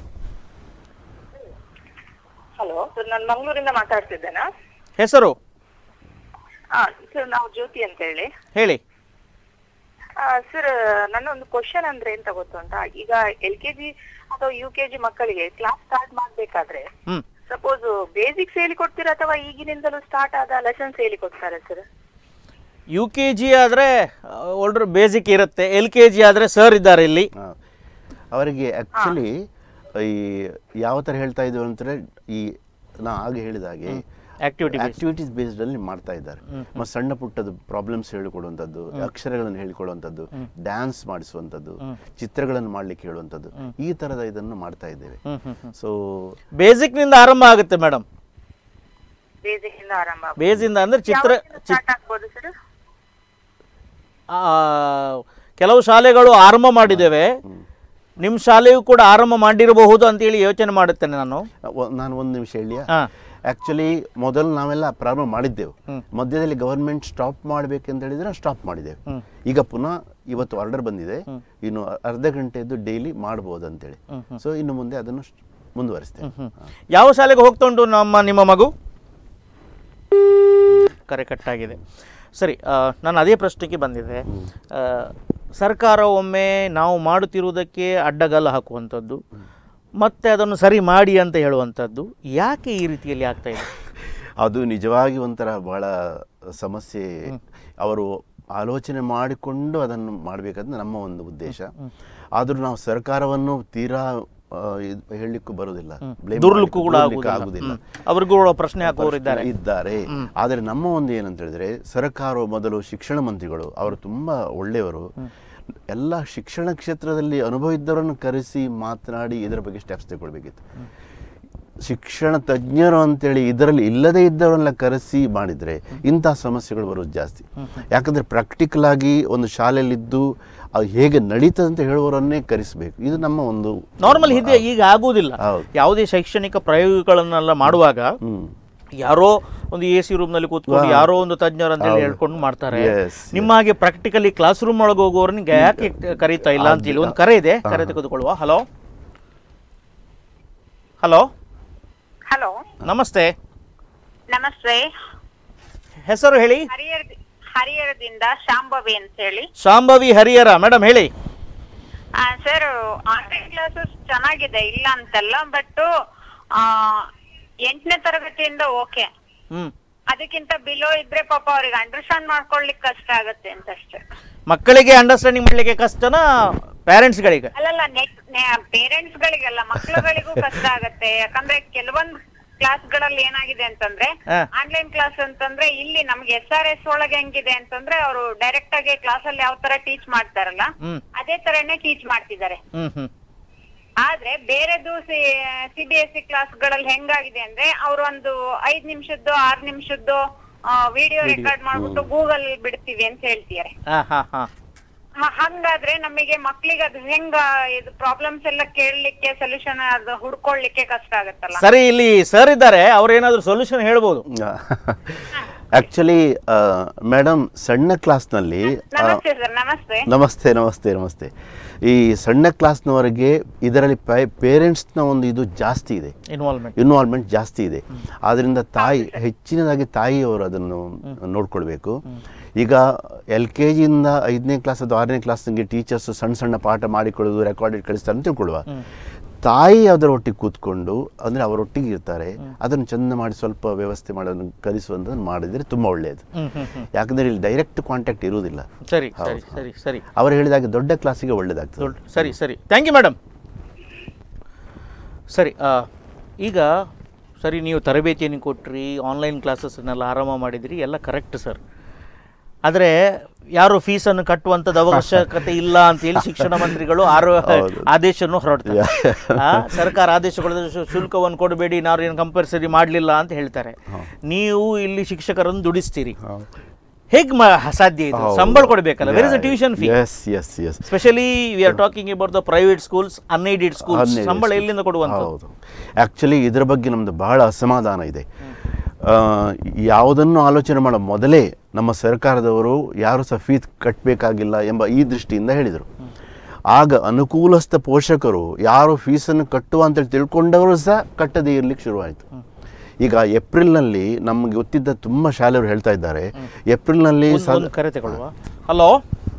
ಹಲೋ ಸರ್ ನಾನು ಮಂಗಳೂರಿಂದ ಮಾತಾಡ್ತಿದ್ದೇನಾ ಹೆಸರು ಹಾ ಸರ್ ನಾವು ಜ್ಯೋತಿ ಅಂತ ಹೇಳಿ ಹೇಳಿ ಸರ್ ನನ್ನ ಒಂದು ಕ್ವಶನ್ ಅಂದ್ರೆ ಎಂತ ಗೊತ್ತುಂಟಾ ಈಗ ಎಲ್ ಕೆ ಜಿ ಅಥವಾ ಯು ಕೆ ಜಿ ಮಕ್ಕಳಿಗೆ ಕ್ಲಾಸ್ ಸ್ಟಾರ್ಟ್ ಮಾಡ್ಬೇಕಾದ್ರೆ ಹ್ಮ್ ಸಪೋಸ್ ಬೇಸಿಕ್ಸ್ ಹೇಳಿ ಕೊಡ್ತೀರಾ ಅಥವಾ ಈಗಿನಿಂದಲೂ ಸ್ಟಾರ್ಟ್ ಆದ ಲೆಸನ್ಸ್ ಹೇಳಿ ಕೊಡ್ತಾರೆ ಸರ್ ಯು ಕೆ ಜಿ ಆದರೆ ಒಳ್ಳೆ ಬೇಸಿಕ್ ಇರುತ್ತೆ ಎಲ್ ಕೆ ಜಿ ಆದರೆ ಸರ್ ಇದ್ದಾರೆ ಇಲ್ಲಿ ಹಾ. ಅವರಿಗೆ ಆ್ಯಕ್ಚುಲಿ ಈ ಯಾವ ಥರ ಹೇಳ್ತಾ ಇದ್ದೀವಿ ಅಂತಂದರೆ ಈ ನಾ ಆಗ ಹೇಳಿದ ಹಾಗೆ ಆಕ್ಟಿವಿಟಿ ಆಕ್ಟಿವಿಟೀಸ್ ಬೇಸ್ಡ್ ಅಲ್ಲಿ ಮಾಡ್ತಾ ಇದ್ದಾರೆ ಮತ್ತು ಸಣ್ಣ ಪುಟ್ಟದ್ದು ಪ್ರಾಬ್ಲಮ್ಸ್ ಹೇಳಿಕೊಡುವಂಥದ್ದು ಅಕ್ಷರಗಳನ್ನು ಹೇಳಿಕೊಡುವಂಥದ್ದು ಡ್ಯಾನ್ಸ್ ಮಾಡಿಸುವಂಥದ್ದು ಚಿತ್ರಗಳನ್ನು ಮಾಡ್ಲಿಕ್ಕೆ ಹೇಳುವಂಥದ್ದು ಈ ಥರದ ಇದನ್ನು ಮಾಡ್ತಾ ಇದ್ದೇವೆ ಹ್ಮ್ ಹ್ಮ್ ಹ್ಮ್ ಸೊ ಬೇಸಿಕ್ನಿಂದ ಆರಂಭ ಆಗುತ್ತೆ ಮೇಡಮ್ ಬೇಸಿಕ್ ಇಂದ ಆರಂಭ ಆಗ್ಬೋದು. ಬೇಸಿಂದ ಅಂದ್ರೆ ಚಿತ್ರ ಯಾವಾಗಿಂದ ಸ್ಟಾರ್ಟ್ ಆಗ್ಬೋದು ಸರ್ ಆ, ಕೆಲವು ಶಾಲೆಗಳು ಆರಂಭ ಮಾಡಿದ್ದೇವೆ ನಿಮ್ಮ ಶಾಲೆಯು ಕೂಡ ಆರಂಭ ಮಾಡಿರಬಹುದು ಅಂತೇಳಿ ಯೋಚನೆ ಮಾಡುತ್ತೇನೆ ನಾನು ನಾನು ಒಂದು ನಿಮಿಷ ಹೇಳಿಯಾ ಹಾ. ಆ್ಯಕ್ಚುಲಿ ಮೊದಲು ನಾವೆಲ್ಲ ಪ್ರಾರಂಭ ಮಾಡಿದ್ದೆವು ಮಧ್ಯದಲ್ಲಿ ಗವರ್ಮೆಂಟ್ ಸ್ಟಾಪ್ ಮಾಡಬೇಕಂತ ಹೇಳಿದ್ರೆ ಸ್ಟಾಪ್ ಮಾಡಿದ್ದೇವೆ ಈಗ ಪುನಃ ಇವತ್ತು ಆರ್ಡರ್ ಬಂದಿದೆ ಇನ್ನು ಅರ್ಧ ಗಂಟೆದ್ದು ಡೈಲಿ ಮಾಡ್ಬೋದು ಅಂತೇಳಿ ಸೊ ಇನ್ನು ಮುಂದೆ ಅದನ್ನು ಸ್ಟ್- ಮುಂದುವರಿಸ್ತೇವೆ ಯಾವ ಶಾಲೆಗೆ ಹೋಗ್ತಾ ಉಂಟು ನಮ್ಮ ನಿಮ್ಮ ಮಗು ಕರೆ ಕಟ್ಟಾಗಿದೆ ಸರಿ ಆ, ನಾನು ಅದೇ ಪ್ರಶ್ನೆಗೆ ಬಂದಿದೆ ಆ, ಸರ್ಕಾರ ಒಮ್ಮೆ ನಾವು ಮಾಡುತ್ತಿರುವುದಕ್ಕೆ ಅಡ್ಡಗಾಲು ಹಾಕುವಂಥದ್ದು ಮತ್ತೆ ಅದನ್ನು ಸರಿ ಮಾಡಿ ಅಂತ ಹೇಳುವಂಥದ್ದು ಯಾಕೆ ಈ ರೀತಿಯಲ್ಲಿ ಆಗ್ತಾ ಇದೆ ಅದು ನಿಜವಾಗಿ ಒಂಥರ ಬಹಳ ಸಮಸ್ಯೆ ಅವರು ಆಲೋಚನೆ ಮಾಡಿಕೊಂಡು ಅದನ್ನು ಮಾಡಬೇಕಂತ ನಮ್ಮ ಒಂದು ಉದ್ದೇಶ ಆದರೂ ನಾವು ಸರ್ಕಾರವನ್ನು ತೀರಾ ಆ, ಇದ್ ಹೇಳಲಿಕ್ಕೂ ಬರುವುದಿಲ್ಲ Blame ದುರ್ಲುಕ್ಕು ಕೂಡ ಮಾಡ್ಲಿಕ್ಕೆ ಆಗುವುದಿಲ್ಲ ಆಗುದಿಲ್ಲ ಹ್ಮ್. ಅವ್ರಿಗೂ ಕೂಡ ಪ್ರಶ್ನೆ ಹಾಕುವವರು ಇದ್ದಾರೆ ಇದ್ದಾರೆ ಆದರೆ ನಮ್ಮ ಒಂದು ಏನಂತ ಹೇಳಿದ್ರೆ ಸರ್ಕಾರ ಮೊದಲು ಶಿಕ್ಷಣ ಮಂತ್ರಿಗಳು ಅವರು ತುಂಬಾ ಒಳ್ಳೆಯವರು ಎಲ್ಲ ಶಿಕ್ಷಣ ಕ್ಷೇತ್ರದಲ್ಲಿ ಅನುಭವ ಇದ್ದವರನ್ನು ಕರೆಸಿ ಮಾತನಾಡಿ ಇದರ ಬಗ್ಗೆ ಸ್ಟೆಪ್ಸ್ ತಗೊಳ್ಬೇಕಿತ್ತು ಶಿಕ್ಷಣ ತಜ್ಞರು ಅಂತೇಳಿ ಇದರಲ್ಲಿ ಇಲ್ಲದೇ ಇದ್ದವರನ್ನೆಲ್ಲ ಕರೆಸಿ ಮಾಡಿದರೆ ಇಂಥ ಸಮಸ್ಯೆಗಳು ಬರೋದು ಜಾಸ್ತಿ ಯಾಕಂದರೆ ಪ್ರಾಕ್ಟಿಕಲ್ ಆಗಿ ಒಂದು ಶಾಲೆಯಲ್ಲಿದ್ದು ಅದು ಹೇಗೆ ನಡೀತದೆ ಅಂತ ಹೇಳುವವರನ್ನೇ ಕರೆಸಬೇಕು ಇದು ನಮ್ಮ ಒಂದು ನಾರ್ಮಲ್ ಇದೆ ಈಗ ಆಗುವುದಿಲ್ಲ ಹೌದು. ಯಾವುದೇ ಶೈಕ್ಷಣಿಕ ಪ್ರಯೋಗಗಳನ್ನೆಲ್ಲ ಮಾಡುವಾಗ ಹ್ಮ್. ಯಾರೋ ಒಂದು ಎ ಸಿ ರೂಮ್ ನಲ್ಲಿ ಕೂತ್ಕೊಂಡು ಹಾ. ಯಾರೋ ಒಂದು ತಜ್ಞರು ಅಂತ ಹೇಳಿ ಹೌದು. ಹೇಳ್ಕೊಂಡು ಮಾಡ್ತಾರೆ Yes, ನಿಮ್ಮ ಹಾಗೆ ಪ್ರಾಕ್ಟಿಕಲಿ ಕ್ಲಾಸ್ ರೂಮ್ ಒಳಗೆ ಹೋಗುವವ್ರನ್ನ ಯಾಕೆ ಕರೀತಾ ಇಲ್ಲ ಅಂತ ಹೇಳಿ ಒಂದು ಕರೆ ಇದೆ ಕರೆ ತೆಗೆದುಕೊಳ್ಳುವ ಹಲೋ ಹಲೋ ಹಲೋ ನಮಸ್ತೆ ನಮಸ್ತೆ ಹೆಸರು ಹೇಳಿ ಹರಿಹರ ಹರಿಹರದಿಂದ ಶಾಂಭವಿ ಅಂತ ಹೇಳಿ ಶಾಂಭವಿ ಹರಿಹರ ಮೇಡಮ್ ಹೇಳಿ ಸರ್ ಆನ್ಲೈನ್ ಕ್ಲಾಸಸ್ ಚೆನ್ನಾಗಿದೆ ಇಲ್ಲ ಅಂತಲ್ಲ ಬಟ್ ಎಂಟನೇ ತರಗತಿಯಿಂದ ಓಕೆ ಹ್ಮ್ ಅದಕ್ಕಿಂತ ಬಿಲೋ ಇದ್ರೆ ಪಾಪ ಅವ್ರಿಗೆ ಅಂಡರ್ಸ್ಟ್ಯಾಂಡ್ ಮಾಡ್ಕೊಳ್ಲಿಕ್ಕೆ ಕಷ್ಟ ಆಗತ್ತೆ ಅಂತ ಅಷ್ಟೇ ಮಕ್ಕಳಿಗೆ ಅಂಡರ್ಸ್ಟ್ಯಾಂಡಿಂಗ್ ಮಾಡ್ಲಿಕ್ಕೆ ಕಷ್ಟನಾ ಪೇರೆಂಟ್ಸ್ಗಳಿಗೆ ಅಲ್ಲಲ್ಲ ಪೇರೆಂಟ್ಸ್ ಗಳಿಗೆಲ್ಲ ಮಕ್ಳುಗಳಿಗೂ ಕಷ್ಟ ಆಗತ್ತೆ ಯಾಕಂದ್ರೆ ಕೆಲವೊಂದು ಕ್ಲಾಸ್ ಗಳಲ್ಲಿ ಏನಾಗಿದೆ ಅಂತಂದ್ರೆ ಹಾ. ಆನ್ಲೈನ್ ಕ್ಲಾಸ್ ಅಂತಂದ್ರೆ ಇಲ್ಲಿ ನಮ್ಗೆ ಎಸ್ ಆರ್ ಎಸ್ ಒಳಗೆ ಹೆಂಗಿದೆ ಅಂತಂದ್ರೆ ಅವರು ಡೈರೆಕ್ಟ್ ಆಗಿ ಕ್ಲಾಸ್ ಅಲ್ಲಿ ಯಾವ ತರ ಟೀಚ್ ಮಾಡ್ತಾರಲ್ಲ ಹ್ಮ್ ಅದೇ ತರನೇ ಟೀಚ್ ಮಾಡ್ತಿದ್ದಾರೆ ಹ್ಮ್ ಹ್ಮ್ ಆದ್ರೆ ಬೇರೆದು C B S C class ಗಳಲ್ಲಿ ಹೆಂಗಾಗಿದೆ ಅಂದ್ರೆ ಅವ್ರು ಒಂದು ಐದ್ ನಿಮಿಷದ್ದು ಆರ್ ನಿಮಿಷದ್ದು ವಿಡಿಯೋ ರೆಕಾರ್ಡ್ ಮಾಡ್ಬಿಟ್ಟು ಗೂಗಲ್ ಬಿಡ್ತೀವಿ ಅಂತ ಹೇಳ್ತಿದ್ದಾರೆ ಹಾ ಹಾ ಹಾ ಹ- ಹಂಗಾದ್ರೆ ನಮಗೆ ಮಕ್ಳಿಗೆ ಅದು ಹೆಂಗ ಇದು ಪ್ರಾಬ್ಲಮ್ಸ್ ಎಲ್ಲ ಕೇಳಲಿಕ್ಕೆ ಸೊಲ್ಯೂಷನ್ ಅದು ಹುಡ್ಕೊಳ್ಲಿಕ್ಕೆ ಕಷ್ಟ ಆಗತ್ತಲ್ಲ ಸರಿ ಇಲ್ಲಿ ಸರ್ ಇದ್ದಾರೆ ಅವ್ರು ಏನಾದ್ರು ಸೊಲ್ಯೂಷನ್ ಹೇಳ್ಬೋದು ಆ್ಯಕ್ಚುಲಿ ಮೇಡಮ್ ಸಣ್ಣ ಕ್ಲಾಸ್ನಲ್ಲಿ ಆ, ನಮಸ್ತೆ ಸರ್ ನಮಸ್ತೆ ನಮಸ್ತೆ ನಮಸ್ತೆ ನಮಸ್ತೆ ಈ ಸಣ್ಣ ಕ್ಲಾಸ್ನವರೆಗೆ ಇದರಲ್ಲಿ ಪೇರೆಂಟ್ಸ್ನ ಒಂದು ಇದು ಜಾಸ್ತಿ ಇದೆ ಇನ್ವಾಲ್ವ್ಮೆಂಟ್ ಇನ್ವಾಲ್ವ್ಮೆಂಟ್ ಜಾಸ್ತಿ ಇದೆ ಆದ್ದರಿಂದ ತಾಯಿ ಹೆಚ್ಚಿನದಾಗಿ ತಾಯಿಯವರು ಅದನ್ನು ನೋಡ್ಕೊಳ್ಬೇಕು ಈಗ ಎಲ್ ಕೆ ಜಿಯಿಂದ ಐದನೇ ಕ್ಲಾಸ್ ಅಥವಾ ಆರನೇ ಕ್ಲಾಸ್ನಿಗೆ ಟೀಚರ್ಸ್ ಸಣ್ಣ ಸಣ್ಣ ಪಾಠ ಮಾಡಿಕೊಳ್ಳೋದು ರೆಕಾರ್ಡೆಡ್ ಕಳಿಸ್ತಾರೆ ಅಂತ ತಿಳ್ಕೊಳ್ಳುವ ತಾಯಿ ಅದರ ಒಟ್ಟಿಗೆ ಕೂತ್ಕೊಂಡು ಅಂದರೆ ಅವರೊಟ್ಟಿಗೆ ಇರ್ತಾರೆ ಅದನ್ನು ಚಂದ ಮಾಡಿ ಸ್ವಲ್ಪ ವ್ಯವಸ್ಥೆ ಮಾಡೋದನ್ನು ಕಲಿಸುವಂಥದ್ದು ಮಾಡಿದರೆ ತುಂಬ ಒಳ್ಳೆಯದು ಹ್ಮ್ ಹ್ಮ್ ಹ್ಮ್ ಯಾಕಂದರೆ ಇಲ್ಲಿ ಡೈರೆಕ್ಟ್ ಕಾಂಟ್ಯಾಕ್ಟ್ ಇರುವುದಿಲ್ಲ ಸರಿ ಹೌದು, ಸರಿ ಸರಿ ಸರಿ ಅವರು ಹೇಳಿದಾಗ ದೊಡ್ಡ ಕ್ಲಾಸಿಗೆ ಒಳ್ಳೆಯದಾಗ್ತದೆ ದೊಡ್ಡ ಸರಿ ಸರಿ ಥ್ಯಾಂಕ್ ಯು ಮೇಡಮ್ ಸರಿ ಆ, ಈಗ ಸರಿ ನೀವು ತರಬೇತಿಯನ್ನು ಕೊಟ್ರಿ ಆನ್ಲೈನ್ ಕ್ಲಾಸಸ್ನೆಲ್ಲ ಆರಂಭ ಮಾಡಿದ್ರಿ ಎಲ್ಲ ಕರೆಕ್ಟ್ ಸರ್ ಆದರೆ ಯಾರು ಫೀಸನ್ನು ಕಟ್ಟುವಂಥದ್ದು ಅವಶ್ಯಕತೆ ಇಲ್ಲ ಅಂತೇಳಿ ಶಿಕ್ಷಣ ಮಂತ್ರಿಗಳು ಆರೋ ಹೌದು. ಆದೇಶವನ್ನು ಹೊರಡ್ತಾರೆ ಆ, ಸರ್ಕಾರ ಆದೇಶಗಳ ಶುಲ್ಕವನ್ನು ಕೊಡಬೇಡಿ ನಾವು ಏನು ಕಂಪಲ್ಸರಿ ಮಾಡಲಿಲ್ಲ ಅಂತ ಹೇಳ್ತಾರೆ ನೀವು ಇಲ್ಲಿ ಶಿಕ್ಷಕರನ್ನು ದುಡಿಸ್ತೀರಿ ಹೇಗೆ ಸಾಧ್ಯ ಇದು ಸಂಬಳ ಕೊಡಬೇಕಲ್ಲ where is a tuition fee yes yes yes specially we are talking about the private schools unaided schools ಸಂಬಳ ಎಲ್ಲಿಂದ ಕೊಡುವಂಥದ್ದು ಹೌದು ಆ್ಯಕ್ಚುಲಿ ಇದರ ಬಗ್ಗೆ ನಮ್ಮದು ಬಹಳ ಅಸಮಾಧಾನ ಇದೆ ಆ, ಯಾವುದನ್ನು ಆಲೋಚನೆ ಮಾಡೋ ಮೊದಲೇ ನಮ್ಮ ಸರ್ಕಾರದವರು ಯಾರು ಸಹ ಫೀಸ್ ಕಟ್ಟಬೇಕಾಗಿಲ್ಲ ಎಂಬ ಈ ದೃಷ್ಟಿಯಿಂದ ಹೇಳಿದರು ಆಗ ಅನುಕೂಲಸ್ಥ ಪೋಷಕರು ಯಾರು ಫೀಸನ್ನು ಕಟ್ಟುವ ಅಂತೇಳಿ ತಿಳ್ಕೊಂಡವರು ಸಹ ಕಟ್ಟದೇ ಇರ್ಲಿಕ್ಕೆ ಶುರುವಾಯಿತು ಈಗ ಏಪ್ರಿಲ್ನಲ್ಲಿ ನಮಗೆ ಗೊತ್ತಿದ್ದ ತುಂಬ ಶಾಲೆಯವರು ಹೇಳ್ತಾ ಇದ್ದಾರೆ ಏಪ್ರಿಲ್ನಲ್ಲಿ ಒಂದು- ಒಂದು ಕರೆ ತಗೊಳ್ಳುವ ಹಲೋ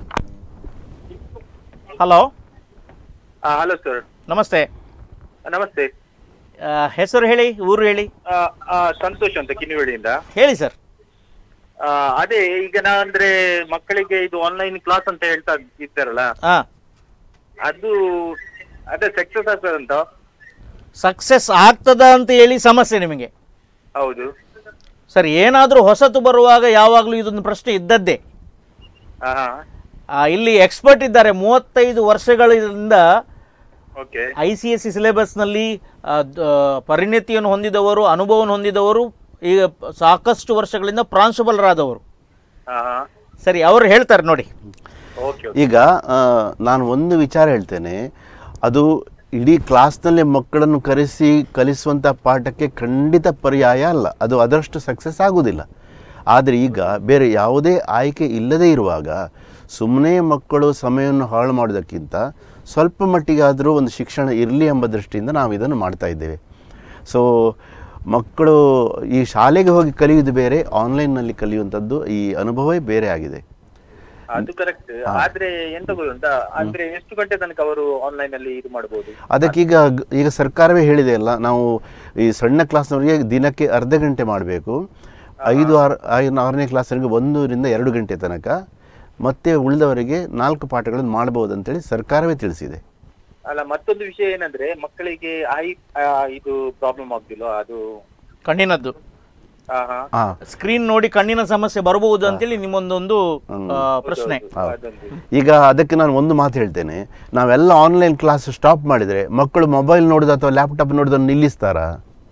ಹಲೋ ಹಲೋ ಸರ್ ನಮಸ್ತೆ ನಮಸ್ತೆ ಆ, ಹೆಸರು ಹೇಳಿ ಊರು ಹೇಳಿ ಆ, ಆ, ಸಂತೋಷ್ ಅಂತ ಕಿನ್ನಿವೇಳಿಯಿಂದ ಹೇಳಿ ಸರ್ ಆ, ಅದೇ ಈಗ ನಾ ಅಂದ್ರೆ ಮಕ್ಕಳಿಗೆ ಇದು ಆನ್ಲೈನ್ ಕ್ಲಾಸ್ ಅಂತ ಹೇಳ್ತಾ ಇದ್ದಾರಲ್ಲ ಹಾ ಅದು ಅದೇ ಸಕ್ಸಸ್ ಆಗ್ತದಂತ ಸಕ್ಸಸ್ ಆಗ್ತದ ಅಂತ ಹೇಳಿ ಸಮಸ್ಯೆ ನಿಮಗೆ ಹೌದು ಸರ್ ಏನಾದರೂ ಹೊಸತು ಬರುವಾಗ ಯಾವಾಗಲೂ ಇದೊಂದು ಪ್ರಶ್ನೆ ಇದ್ದದ್ದೇ ಹಾ ಹಾ ಆ, ಇಲ್ಲಿ ಎಕ್ಸ್ಪರ್ಟ್ ಇದ್ದಾರೆ ಮೂವತ್ತೈದು ವರ್ಷಗಳಿಂದ okay I C S C ಸಿಲೆಬಸ್ನಲ್ಲಿ ಆ, ದ- ಪರಿಣತಿಯನ್ನು ಹೊಂದಿದವರು ಅನುಭವವನ್ನು ಹೊಂದಿದವರು ಈಗ ಸಾಕಷ್ಟು ವರ್ಷಗಳಿಂದ ಪ್ರಾಂಶುಪಾಲರಾದವರು ಹಾ ಹಾ ಸರಿ ಅವರು ಹೇಳ್ತಾರೆ ನೋಡಿ ಓಕೆ ಈಗ ಆ, ನಾನು ಒಂದು ವಿಚಾರ ಹೇಳ್ತೇನೆ ಅದು ಇಡೀ ಕ್ಲಾಸ್ನಲ್ಲಿ ಮಕ್ಕಳನ್ನು ಕರೆಸಿ ಕಲಿಸುವಂಥ ಪಾಠಕ್ಕೆ ಖಂಡಿತ ಪರ್ಯಾಯ ಅಲ್ಲ ಅದು ಅದರಷ್ಟು ಸಕ್ಸಸ್ ಆಗುವುದಿಲ್ಲ ಆದರೆ ಈಗ ಬೇರೆ ಯಾವುದೇ ಆಯ್ಕೆ ಇಲ್ಲದೇ ಇರುವಾಗ ಸುಮ್ಮನೆ ಮಕ್ಕಳು ಸಮಯವನ್ನು ಹಾಳು ಮಾಡೋದಕ್ಕಿಂತ ಸ್ವಲ್ಪ ಮಟ್ಟಿಗಾದರೂ ಒಂದು ಶಿಕ್ಷಣ ಇರಲಿ ಎಂಬ ದೃಷ್ಟಿಯಿಂದ ನಾವು ಇದನ್ನು ಮಾಡ್ತಾ ಇದ್ದೇವೆ ಸೊ ಮಕ್ಕಳು ಈ ಶಾಲೆಗೆ ಹೋಗಿ ಕಲಿಯುವುದು ಬೇರೆ ಆನ್ಲೈನ್ನಲ್ಲಿ ಕಲಿಯುವಂಥದ್ದು ಈ ಅನುಭವವೇ ಬೇರೆ ಆಗಿದೆ ಅದು ಕರೆಕ್ಟ್ ಆದ್ರೆ ಎಂತ ಗೊತ್ತುಂಟಾ ಅಂದ್ರೆ ಎಷ್ಟು ಗಂಟೆ ತನಕ ಅವರು ಆನ್ಲೈನ್ ಅಲ್ಲಿ ಇದು ಮಾಡಬಹುದು ಅದಕ್ಕೀಗ ಗ್- ಈಗ ಸರ್ಕಾರವೇ ಹೇಳಿದೆ ಅಲ್ಲ ನಾವು ಈ ಸಣ್ಣ ಕ್ಲಾಸ್ನವರಿಗೆ ದಿನಕ್ಕೆ ಅರ್ಧ ಗಂಟೆ ಮಾಡಬೇಕು ಐದು ಆರು ಐದು ಆರನೇ ಕ್ಲಾಸ್ನವರಿಗೆ ಒಂದೂರಿಂದ ಎರಡು ಗಂಟೆ ತನಕ ಮತ್ತೆ ಉಳಿದವರಿಗೆ ನಾಲ್ಕು ಪಾಠಗಳನ್ನು ಮಾಡಬಹುದು ಅಂತೇಳಿ ಸರ್ಕಾರವೇ ತಿಳಿಸಿದೆ ಅಲ್ಲ ಮತ್ತೊಂದು ವಿಷಯ ಏನಂದ್ರೆ ಮಕ್ಕಳಿಗೆ ಐ ಇದು ಪ್ರಾಬ್ಲಮ್ ಆಗ್ತಿಲ್ವಾ ಅದು ಕಣ್ಣಿನದ್ದು ಹಾ ಹಾ ಹಾಂ ಸ್ಕ್ರೀನ್ ನೋಡಿ ಕಣ್ಣಿನ ಸಮಸ್ಯೆ ಬರಬಹುದು ಅಂತೇಳಿ ನಿಮ್ಮೊಂದೊಂದು ಆ, ಪ್ರಶ್ನೆ ಅದೊಂದು ಈಗ ಅದಕ್ಕೆ ನಾನು ಒಂದು ಮಾತು ಹೇಳ್ತೇನೆ ನಾವೆಲ್ಲ ಆನ್ಲೈನ್ ಕ್ಲಾಸ್ ಸ್ಟಾಪ್ ಮಾಡಿದರೆ ಮಕ್ಕಳು ಮೊಬೈಲ್ ನೋಡೋದು ಅಥವಾ ಲ್ಯಾಪ್ಟಾಪ್ ನೋಡೋದನ್ನು ನಿಲ್ಲಿಸ್ತಾರಾ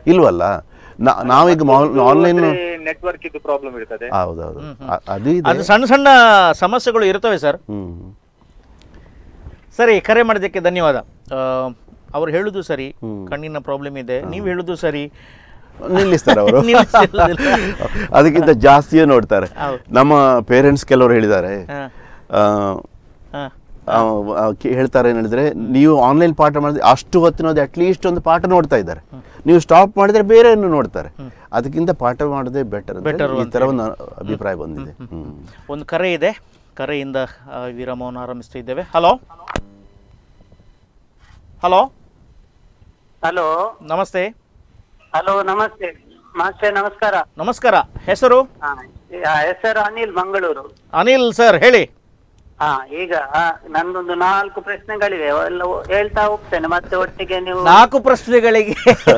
ಇಲ್ವಲ್ಲ ನಾ- ನಾವೀಗ ಆನ್ಲೈನ್ ನೆಟ್ವರ್ಕ್ ಇದು ಪ್ರಾಬ್ಲಮ್ ಇರ್ತದೆ ಹೌದೌದು ಅ- ಅದು ಇದೆ ಅದು ಸಣ್ಣ ಸಣ್ಣ ಸಮಸ್ಯೆಗಳು ಇರ್ತವೆ ಸರ್ ಹ್ಮ್ ಸರಿ ಕರೆ ಮಾಡಿದ್ದಕ್ಕೆ ಧನ್ಯವಾದ ಆ, ಅವ್ರು ಹೇಳುದು ಸರಿ ಹ್ಮ್. ಕಣ್ಣಿನ ಪ್ರಾಬ್ಲಮ್ ಇದೆ ನೀವು ಹೇಳುದು ಸರಿ ನಿಲ್ಲಿಸ್ತಾರೆ ಅವರು ನಿಲ್ಲಿಸೋದಿಲ್ಲ. ಅದಕ್ಕಿಂತ ಜಾಸ್ತಿಯೇ ನೋಡ್ತಾರೆ ಹೌದು. ನಮ್ಮ ಪೇರೆಂಟ್ಸ್ ಕೆಲವರು ಹೇಳಿದ್ದಾರೆ ಹಾ, ಆ, ಹಾ. ಆ, ಆ, ಕೇ- ಹೇಳ್ತಾರೆ ಏನು ಹೇಳಿದ್ರೆ ನೀವು ಆನ್ಲೈನ್ ಪಾಠ ಮಾಡಿದ್ರೆ ಅಷ್ಟು ಹೊತ್ತಿನೋದು ಅಟ್ಲೀಸ್ಟ್ ಒಂದು ಪಾಠ ನೋಡ್ತಾ ಇದ್ದಾರೆ ನೀವು ಸ್ಟಾಪ್ ಮಾಡಿದ್ರೆ ಬೇರೆಯನ್ನು ನೋಡ್ತಾರೆ ಅದಕ್ಕಿಂತ ಪಾಠ ಮಾಡೋದೇ ಬೆಟರ್ Better ಈ ಅಂತ ಥರ ಒಂದು ಅಭಿಪ್ರಾಯ ಬಂದಿದೆ ಹ್ಮ್. ಒಂದು ಕರೆ ಇದೆ ಕರೆಯಿಂದ ಆ, ವಿರಾಮವನ್ನು ಆರಂಭಿಸ್ತಾ ಇದ್ದೇವೆ ಹಲೋ ಹಲೋ ಹಲೋ ನಮಸ್ತೆ ಹಲೋ ನಮಸ್ತೆ ಮಾಸ್ಟರ್ ನಮಸ್ಕಾರ ನಮಸ್ಕಾರ ಹೆಸರು ಹಾ, ಆ, ಹೆಸರು ಅನಿಲ್ ಮಂಗಳೂರು ಅನಿಲ್ ಸರ್ ಹೇಳಿ ಹಾ ಈಗ ಆ, ನಂದೊಂದು ನಾಲ್ಕು ಪ್ರಶ್ನೆಗಳಿವೆ ಎಲ್ಲ ಓ- ಹೇಳ್ತಾ ಹೋಗ್ತೇನೆ ಮತ್ತೆ ಒಟ್ಟಿಗೆ ನೀವು ನಾಲ್ಕು ಪ್ರಶ್ನೆಗಳಿಗೆ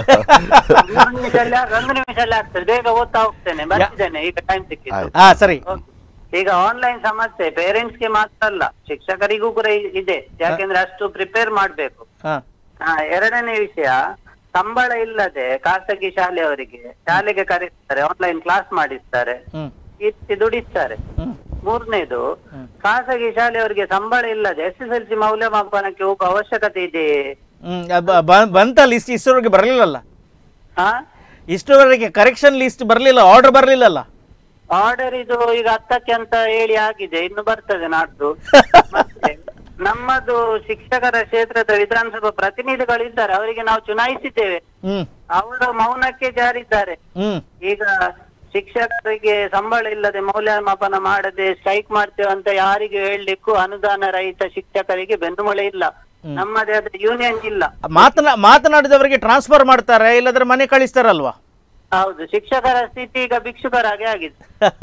ಮೂರು ನಿಮಿಷ ಅಲ್ಲಿ ಆಗ್- ಒಂದು ನಿಮಿಷ ಅಲ್ಲಿ ಆಗ್ತದೆ ಬೇಗ ಓದ್ತಾ ಹೋಗ್ತೇನೆ ಬರ್ತಿದ್ದೇನೆ ಈಗ ಟೈಮ್ ಸಿಕ್ಕಿತ್ತು ಆಯ್ತು. ಹಾ ಸರಿ ಓಕೆ. ಈಗ ಆನ್ಲೈನ್ ಸಮಸ್ಯೆ ಪೇರೆಂಟ್ಸ್ ಗೆ ಮಾತ್ರ ಅಲ್ಲ ಶಿಕ್ಷಕರಿಗೂ ಕೂಡ ಇ- ಇದೆ ಯಾಕೆಂದ್ರೆ ಅಷ್ಟು ಪ್ರಿಪೇರ್ ಮಾಡ್ಬೇಕು ಹಾ ಹಾ ಎರಡನೇ ವಿಷಯ ಸಂಬಳ ಇಲ್ಲದೆ ಖಾಸಗಿ ಶಾಲೆಯವರಿಗೆ ಶಾಲೆಗೆ ಕರೆಸ್ತಾರೆ ಆನ್ಲೈನ್ ಕ್ಲಾಸ್ ಮಾಡಿಸ್ತಾರೆ ಹ್ಮ್ ಇತ್ತು ದುಡಿಸ್ತಾರೆ ಹ್ಮ್ ಮೂರನೇದು ಖಾಸಗಿ ಶಾಲೆಯವರಿಗೆ ಸಂಬಳ ಇಲ್ಲದೆ ಎಸ್ ಎಸ್ ಎಲ್ ಸಿ ಮೌಲ್ಯಮಾಪನಕ್ಕೆ ಹೋಗುವ ಅವಶ್ಯಕತೆ ಇದೆ ಹ್ಮ್ ಅದ್ ಬ- ಬ- ಬಂತ ಲಿಸ್ಟ್ ಇಷ್ಟರವರೆಗೆ ಬರಲಿಲ್ಲಲ್ಲ ಹಾ ಇಷ್ಟರವರೆಗೆ ಕರೆಕ್ಷನ್ ಲಿಸ್ಟ್ ಬರಲಿಲ್ಲ ಆರ್ಡರ್ ಬರಲಿಲ್ಲಲ್ಲ ಆರ್ಡರ್ ಇದು ಈಗ ಹತ್ತಕ್ಕೆ ಅಂತ ಹೇಳಿ ಆಗಿದೆ ಇನ್ನು ಬರ್ತದೆ ನಾಡ್ದು ಮತ್ತೆ ನಮ್ಮದು ಶಿಕ್ಷಕರ ಕ್ಷೇತ್ರದ ವಿಧಾನಸಭಾ ಪ್ರತಿನಿಧಿಗಳಿದ್ದಾರೆ ಅವರಿಗೆ ನಾವು ಚುನಾಯಿಸಿದ್ದೇವೆ ಹ್ಮ್ ಅವರು ಮೌನಕ್ಕೆ ಜಾರಿದ್ದಾರೆ ಹ್ಮ್ ಈಗ ಶಿಕ್ಷಕರಿಗೆ ಸಂಬಳ ಇಲ್ಲದೆ ಮೌಲ್ಯಮಾಪನ ಮಾಡದೆ ಸ್ಟ್ರೈಕ್ ಮಾಡ್ತೇವೆ ಅಂತ ಯಾರಿಗೂ ಹೇಳಲಿಕ್ಕೂ ಅನುದಾನ ರಹಿತ ಶಿಕ್ಷಕರಿಗೆ ಬೆನ್ನುಮೂಳೆ ಇಲ್ಲ ನಮ್ಮದೇ ಆದ ಯೂನಿಯನ್ ಇಲ್ಲ ಮಾತನಾ ಮಾತನಾಡಿದವರಿಗೆ ಟ್ರಾನ್ಸ್ಫರ್ ಮಾಡ್ತಾರೆ ಇಲ್ಲದ್ರೆ ಮನೆ ಕಳಿಸ್ತಾರಲ್ವಾ ಹೌದು ಶಿಕ್ಷಕರ ಸ್ಥಿತಿ ಈಗ ಭಿಕ್ಷುಕರಾಗೆ ಆಗಿದೆ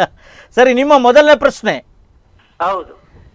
ಸರಿ ನಿಮ್ಮ ಮೊದಲನೇ ಪ್ರಶ್ನೆ ಹೌದು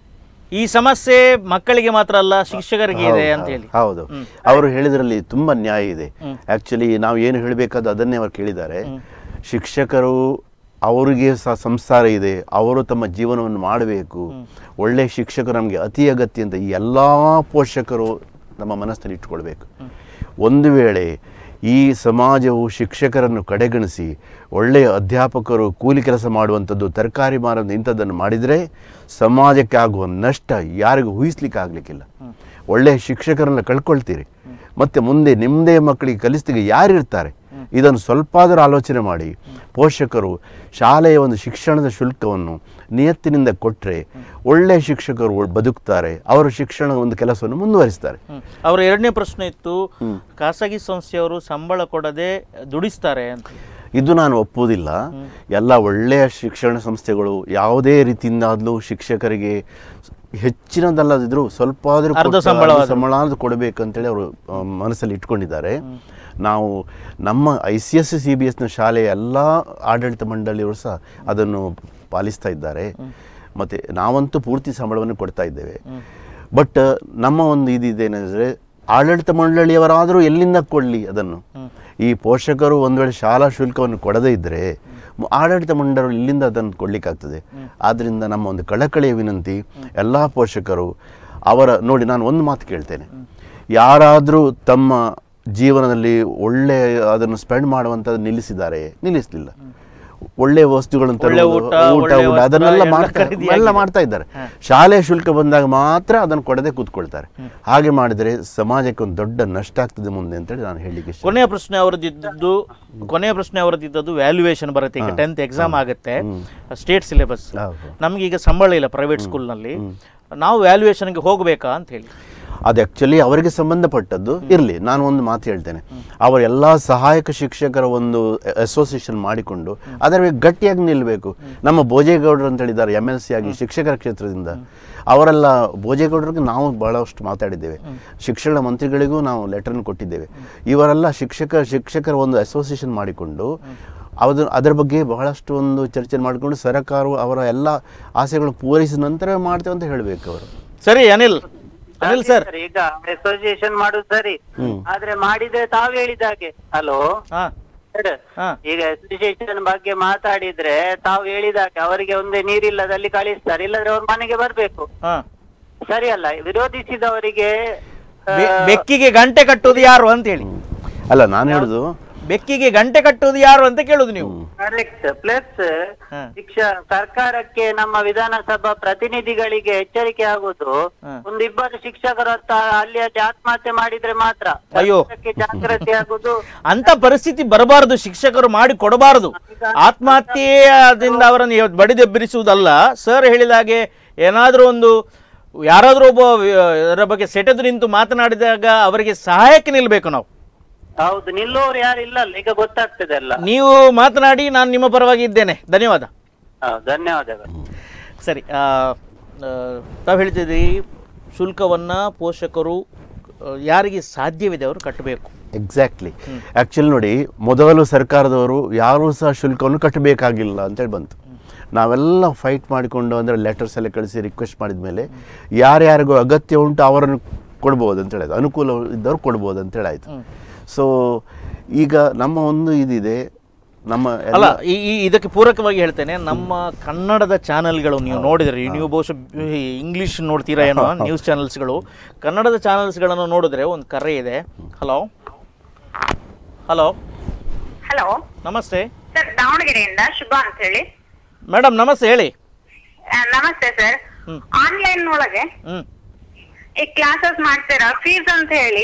ಈ ಸಮಸ್ಯೆ ಮಕ್ಕಳಿಗೆ ಮಾತ್ರ ಅಲ್ಲ ಶಿಕ್ಷಕರಿಗೆ ಇದೆ ಅಂತ ಹೇಳಿ ಹೌದು ಅವರು ಹೇಳಿದ್ರಲ್ಲಿ ತುಂಬಾ ನ್ಯಾಯ ಇದೆ ಆಕ್ಚುಲಿ ನಾವು ಏನು ಹೇಳಬೇಕಾದ ಅದನ್ನೇ ಅವರು ಕೇಳಿದ್ದಾರೆ ಶಿಕ್ಷಕರು ಅವರಿಗೆ ಸಹ ಸಂಸಾರ ಇದೆ ಅವರು ತಮ್ಮ ಜೀವನವನ್ನು ಮಾಡಬೇಕು ಒಳ್ಳೆ ಶಿಕ್ಷಕರು ನಮಗೆ ಅತಿ ಅಗತ್ಯ ಅಂತ ಈ ಎಲ್ಲ ಪೋಷಕರು ನಮ್ಮ ಮನಸ್ಸಿನಲ್ಲಿ ಇಟ್ಕೊಳ್ಬೇಕು ಒಂದು ವೇಳೆ ಈ ಸಮಾಜವು ಶಿಕ್ಷಕರನ್ನು ಕಡೆಗಣಿಸಿ ಒಳ್ಳೆಯ ಅಧ್ಯಾಪಕರು ಕೂಲಿ ಕೆಲಸ ಮಾಡುವಂಥದ್ದು ತರಕಾರಿ ಮಾರೋದು ಇಂಥದ್ದನ್ನು ಮಾಡಿದರೆ ಸಮಾಜಕ್ಕೆ ಆಗುವ ನಷ್ಟ ಯಾರಿಗೂ ಊಹಿಸ್ಲಿಕ್ಕೆ ಆಗಲಿಕ್ಕಿಲ್ಲ ಒಳ್ಳೆಯ ಶಿಕ್ಷಕರನ್ನು ಕಳ್ಕೊಳ್ತೀರಿ ಮತ್ತು ಮುಂದೆ ನಿಮ್ಮದೇ ಮಕ್ಕಳಿಗೆ ಕಲಿಸ್ಲಿಕ್ಕೆ ಯಾರಿರ್ತಾರೆ ಇದನ್ನು ಸ್ವಲ್ಪ ಆದರೂ ಆಲೋಚನೆ ಮಾಡಿ ಪೋಷಕರು ಶಾಲೆಯ ಒಂದು ಶಿಕ್ಷಣದ ಶುಲ್ಕವನ್ನು ನಿಯತ್ತಿನಿಂದ ಕೊಟ್ಟರೆ ಒಳ್ಳೆಯ ಶಿಕ್ಷಕರು ಒಳ್- ಬದುಕ್ತಾರೆ ಅವರ ಶಿಕ್ಷಣ ಒಂದು ಕೆಲಸವನ್ನು ಮುಂದುವರಿಸ್ತಾರೆ ಹ್ಮ್. ಅವರ ಎರಡನೇ ಪ್ರಶ್ನೆ ಇತ್ತು ಖಾಸಗಿ ಸಂಸ್ಥೆಯವರು ಸಂಬಳ ಕೊಡದೆ ದುಡಿಸ್ತಾರೆ ಅಂತ ಇದು ನಾನು ಒಪ್ಪುವುದಿಲ್ಲ ಎಲ್ಲ ಒಳ್ಳೆಯ ಶಿಕ್ಷಣ ಸಂಸ್ಥೆಗಳು ಯಾವುದೇ ರೀತಿಯಿಂದಾದ್ರೂ ಶಿಕ್ಷಕರಿಗೆ ಹೆಚ್ಚಿನದಲ್ಲದಿದ್ರು ಸ್ವಲ್ಪ ಆದರೂ ಅರ್ಧ ಕೊಟ್ಟು ಸಂಬಳವಾದ್ರು. ಅರ್ಧ ಸಂಬಳ ಆದ್ರೂ ಕೊಡಬೇಕಂತೇಳಿ ಅವರು ಆ, ಮನಸ್ಸಲ್ಲಿ ಇಟ್ಕೊಂಡಿದ್ದಾರೆ ನಾವು ನಮ್ಮ I C S C B ಎಸ್ನ ಶಾಲೆಯ ಎಲ್ಲ ಆಡಳಿತ ಮಂಡಳಿಯವರು ಸಹ ಅದನ್ನು ಪಾಲಿಸ್ತಾ ಇದ್ದಾರೆ ಮತ್ತು ನಾವಂತೂ ಪೂರ್ತಿ ಸಂಬಳವನ್ನು ಕೊಡ್ತಾ ಇದ್ದೇವೆ ಬಟ್ ನಮ್ಮ ಒಂದು ಇದೇನೆಂದರೆ ಆಡಳಿತ ಮಂಡಳಿಯವರಾದರೂ ಎಲ್ಲಿಂದ ಕೊಡಲಿ ಅದನ್ನು ಈ ಪೋಷಕರು ಒಂದು ವೇಳೆ ಶಾಲಾ ಶುಲ್ಕವನ್ನು ಕೊಡದೇ ಇದ್ದರೆ ಮ- ಆಡಳಿತ ಮಂಡಳಿ ಇಲ್ಲಿಂದ ಅದನ್ನು ಕೊಡಲಿಕ್ಕಾಗ್ತದೆ ಆದ್ದರಿಂದ ನಮ್ಮ ಒಂದು ಕಳಕಳಿಯ ವಿನಂತಿ ಎಲ್ಲ ಪೋಷಕರು ಅವರ ನೋಡಿ ನಾನು ಒಂದು ಮಾತು ಕೇಳ್ತೇನೆ ಯಾರಾದರೂ ತಮ್ಮ ಜೀವನದಲ್ಲಿ ಒಳ್ಳೆ ಅದನ್ನು ಸ್ಪೆಂಡ್ ಮಾಡುವಂಥದ್ದು ನಿಲ್ಲಿಸಿದ್ದಾರೆ ನಿಲ್ಲಿಸಲಿಲ್ಲ ಒಳ್ಳೆ ವಸ್ತುಗಳನ್ನು ಒಳ್ಳೆ ತರುವುದು, ಊಟ, ಊಟ ಒಳ್ಳೆ ಊಟ ವಸ್ತ್ರ ಅದನ್ನೆಲ್ಲ ಎಲ್ಲ ಮಾಡ್ತಾ ಖರೀದಿಯಾಗಿದೆ. ಎಲ್ಲ ಮಾಡ್ತಾ ಇದ್ದಾರೆ ಶಾಲೆಯ ಶುಲ್ಕ ಬಂದಾಗ ಮಾತ್ರ ಅದನ್ನು ಕೊಡದೆ ಕೂತ್ಕೊಳ್ತಾರೆ ಹಾಗೆ ಮಾಡಿದರೆ ಸಮಾಜಕ್ಕೆ ಒಂದು ದೊಡ್ಡ ನಷ್ಟ ಆಗ್ತದೆ ಮುಂದೆ ಅಂತೇಳಿ ನಾನು ಹೇಳಲಿಕ್ಕೆ ಇಷ್ಟ ಕೊನೆಯ ಪ್ರಶ್ನೆ ಅವರದಿದ್ದದ್ದು ಕೊನೆಯ ಪ್ರಶ್ನೆ ಅವರದಿದ್ದದ್ದು ವ್ಯಾಲ್ಯೂಯೇಷನ್ ಬರುತ್ತೆ ಈಗ ಟೆಂತ್ ಎಕ್ಸಾಮ್ ಆಗುತ್ತೆ ಸ್ಟೇಟ್ ಸಿಲೆಬಸ್ ಹೌದು. ನಮ್ಗೆ ಈಗ ಸಂಬಳ ಇಲ್ಲ ಪ್ರೈವೇಟ್ ಸ್ಕೂಲ್ನಲ್ಲಿ ನಾವು ವ್ಯಾಲ್ಯೂಯೇಷನ್ಗೆ ಹೋಗಬೇಕಾ ಅಂತ ಹೇಳಿ ಅದು ಆ್ಯಕ್ಚುಲಿ ಅವರಿಗೆ ಸಂಬಂಧಪಟ್ಟದ್ದು ಇರಲಿ ನಾನು ಒಂದು ಮಾತು ಹೇಳ್ತೇನೆ ಅವರ ಎಲ್ಲ ಸಹಾಯಕ ಶಿಕ್ಷಕರ ಒಂದು ಅಸೋಸಿಯೇಷನ್ ಮಾಡಿಕೊಂಡು ಅದರ ಬಗ್ಗೆ ಗಟ್ಟಿಯಾಗಿ ನಿಲ್ಲಬೇಕು ನಮ್ಮ ಭೋಜೇಗೌಡರು ಅಂತ ಹೇಳಿದ್ದಾರೆ ಎಮ್ ಎಲ್ ಸಿ ಆಗಿ ಶಿಕ್ಷಕರ ಕ್ಷೇತ್ರದಿಂದ ಅವರೆಲ್ಲ ಭೋಜೇಗೌಡರಿಗೆ ನಾವು ಬಹಳಷ್ಟು ಮಾತಾಡಿದ್ದೇವೆ ಶಿಕ್ಷಣ ಮಂತ್ರಿಗಳಿಗೂ ನಾವು ಲೆಟರ್ನ ಕೊಟ್ಟಿದ್ದೇವೆ ಇವರೆಲ್ಲ ಶಿಕ್ಷಕ ಶಿಕ್ಷಕರ ಒಂದು ಅಸೋಸಿಯೇಷನ್ ಮಾಡಿಕೊಂಡು ಅದು ಅದರ ಬಗ್ಗೆ ಬಹಳಷ್ಟು ಒಂದು ಚರ್ಚೆ ಮಾಡಿಕೊಂಡು ಸರ್ಕಾರವು ಅವರ ಎಲ್ಲ ಆಸೆಗಳನ್ನು ಪೂರೈಸಿದ ನಂತರ ಮಾಡ್ತೇವೆ ಅಂತ ಹೇಳಬೇಕು ಅವರು ಸರಿ ಅನಿಲ್ ಅನಿಲ್ ಸರ್ ಸರಿ, ಈಗ ಅಸೋಸಿಯೇಷನ್ ಮಾಡುದು ಸರಿ ಆದ್ರೆ ಮಾಡಿದ್ರೆ ತಾವ್ ಹೇಳಿದಾಗೆ ಹಲೋ ಹಾ ಹಾ. ಈಗ ಅಸೋಸಿಯೇಷನ್ ಬಗ್ಗೆ ಮಾತಾಡಿದ್ರೆ ತಾವು ಹೇಳಿದಾಗೆ ಅವರಿಗೆ ಒಂದೇ ನೀರಿಲ್ಲದಲ್ಲಿ ಕಳಿಸ್ತಾರೆ ಇಲ್ಲದ್ರೆ ಅವ್ರ ಮನೆಗೆ ಬರ್ಬೇಕು ಹಾ ಸರಿ ಅಲ್ಲ ವಿರೋಧಿಸಿದವರಿಗೆ ಆ, ಬೆ- ಬೆಕ್ಕಿಗೆ ಗಂಟೆ ಕಟ್ಟುವುದು ಯಾರು ಅಂತ ಹೇಳಿ ಅಲ್ಲ ನಾನು ಹೇಳುದು ಬೆಕ್ಕಿಗೆ ಗಂಟೆ ಕಟ್ಟುವುದು ಯಾರು ಅಂತ ಕೇಳುದು ನೀವು ಕರೆಕ್ಟ್ ಪ್ಲಸ್ ಹ. ಶಿಕ್ಷ ಸರ್ಕಾರಕ್ಕೆ ನಮ್ಮ ವಿಧಾನಸಭಾ ಪ್ರತಿನಿಧಿಗಳಿಗೆ ಎಚ್ಚರಿಕೆ ಆಗುದು ಹ. ಒಂದಿಬ್ಬರು ಶಿಕ್ಷಕರು ಅತ್ತ ಅಲ್ಲಿ ಅಲ್ಲಿ ಆತ್ಮಹತ್ಯೆ ಮಾಡಿದ್ರೆ ಮಾತ್ರ ಅಯ್ಯೋ. ಸರ್ಕಾರಕ್ಕೆ ಜಾಗೃತಿ ಆಗುದು ಅಂತ ಪರಿಸ್ಥಿತಿ ಬರಬಾರದು ಶಿಕ್ಷಕರು ಮಾಡಿ ಕೊಡಬಾರದು ಆತ್ಮಹತ್ಯೆಯಿಂದ ಅವರನ್ನು ಇವತ್ತು ಬಡಿದೆಬ್ಬರಿಸುವುದಲ್ಲ ಸರ್ ಹೇಳಿದ ಹಾಗೆ ಏನಾದರೂ ಒಂದು ಯಾರಾದರೂ ಒಬ್ಬ ವ್ಯ- ಅದರ ಬಗ್ಗೆ ಸೆಟೆದು ನಿಂತು ಮಾತನಾಡಿದಾಗ ಅವರಿಗೆ ಸಹಾಯಕ್ಕೆ ನಿಲ್ಬೇಕು ನಾವು ಹೌದು ನಿಲ್ಲೋರು ಯಾರು ಇಲ್ಲಲ್ಲ ಈಗ ಗೊತ್ತಾಗ್ತದೆ ಅಲ್ಲ ನೀವು ಮಾತನಾಡಿ ನಾನು ನಿಮ್ಮ ಪರವಾಗಿ ಇದ್ದೇನೆ ಧನ್ಯವಾದ ಹೌದು, ಧನ್ಯವಾದಗಳು ಸರಿ ಆ, ಆ, ತಾವು ಹೇಳ್ತಿದ್ರಿ ಶುಲ್ಕವನ್ನು ಪೋಷಕರು ಆ, ಯಾರಿಗೆ ಸಾಧ್ಯವಿದೆ ಅವರು ಕಟ್ಟಬೇಕು ಎಕ್ಸಾಕ್ಟ್ಲಿ ಆ್ಯಕ್ಚುಲಿ ನೋಡಿ ಮೊದಲು ಸರ್ಕಾರದವರು ಯಾರೂ ಸಹ ಶುಲ್ಕವನ್ನು ಕಟ್ಟಬೇಕಾಗಿಲ್ಲ ಅಂತೇಳಿ ಬಂತು ನಾವೆಲ್ಲ ಫೈಟ್ ಮಾಡಿಕೊಂಡು ಅಂದರೆ ಲೆಟರ್ಸ್ ಎಲ್ಲ ಕಳಿಸಿ ರಿಕ್ವೆಸ್ಟ್ ಮಾಡಿದ ಮೇಲೆ ಯಾರ್ಯಾರಿಗೂ ಅಗತ್ಯ ಉಂಟು ಅವರನ್ನು ಕೊಡ್ಬೋದು ಅಂತ ಹೇಳಿದ್ರು ಅನುಕೂಲ ಇದ್ದವ್ರು ಕೊಡ್ಬೋದು ಅಂತ ಹೇಳಾಯ್ತು ಸೊ ಈಗ ನಮ್ಮ ಒಂದು ಇದಿದೆ ನಮ್ಮ ಎಲ್ಲ- ಅಲ್ಲ ಈ ಈ- ಇದಕ್ಕೆ ಪೂರಕವಾಗಿ ಹೇಳ್ತೇನೆ ನಮ್ಮ ಕನ್ನಡದ ಚಾನೆಲ್ಗಳು ನೀವು ನೋಡಿದ್ರೆ ನೀವು ಬಹುಶಃ ಇಂಗ್ಲಿಷ್ ನೋಡ್ತೀರಾ ಏನೋ ನ್ಯೂಸ್ ಚಾನೆಲ್ಸ್ಗಳು ಕನ್ನಡದ ಚಾನೆಲ್ಸ್ಗಳನ್ನು ನೋಡಿದ್ರೆ ಒಂದು ಕರೆ ಇದೆ ಹಲೋ ಹಲೋ ಹಲೋ ನಮಸ್ತೆ ಸರ್ ದಾವಣಗೆರೆಯಿಂದ ಶುಭ ಅಂತ ಹೇಳಿ ಮೇಡಮ್ ನಮಸ್ತೆ ಹೇಳಿ ಆ, ನಮಸ್ತೆ ಸರ್ ಹ್ಮ್. ಆನ್ಲೈನ್ ಒಳಗೆ ಹ್ಞೂ ಈ ಕ್ಲಾಸಸ್ ಮಾಡ್ತೀರಾ ಫೀಸ್ ಅಂತ ಹೇಳಿ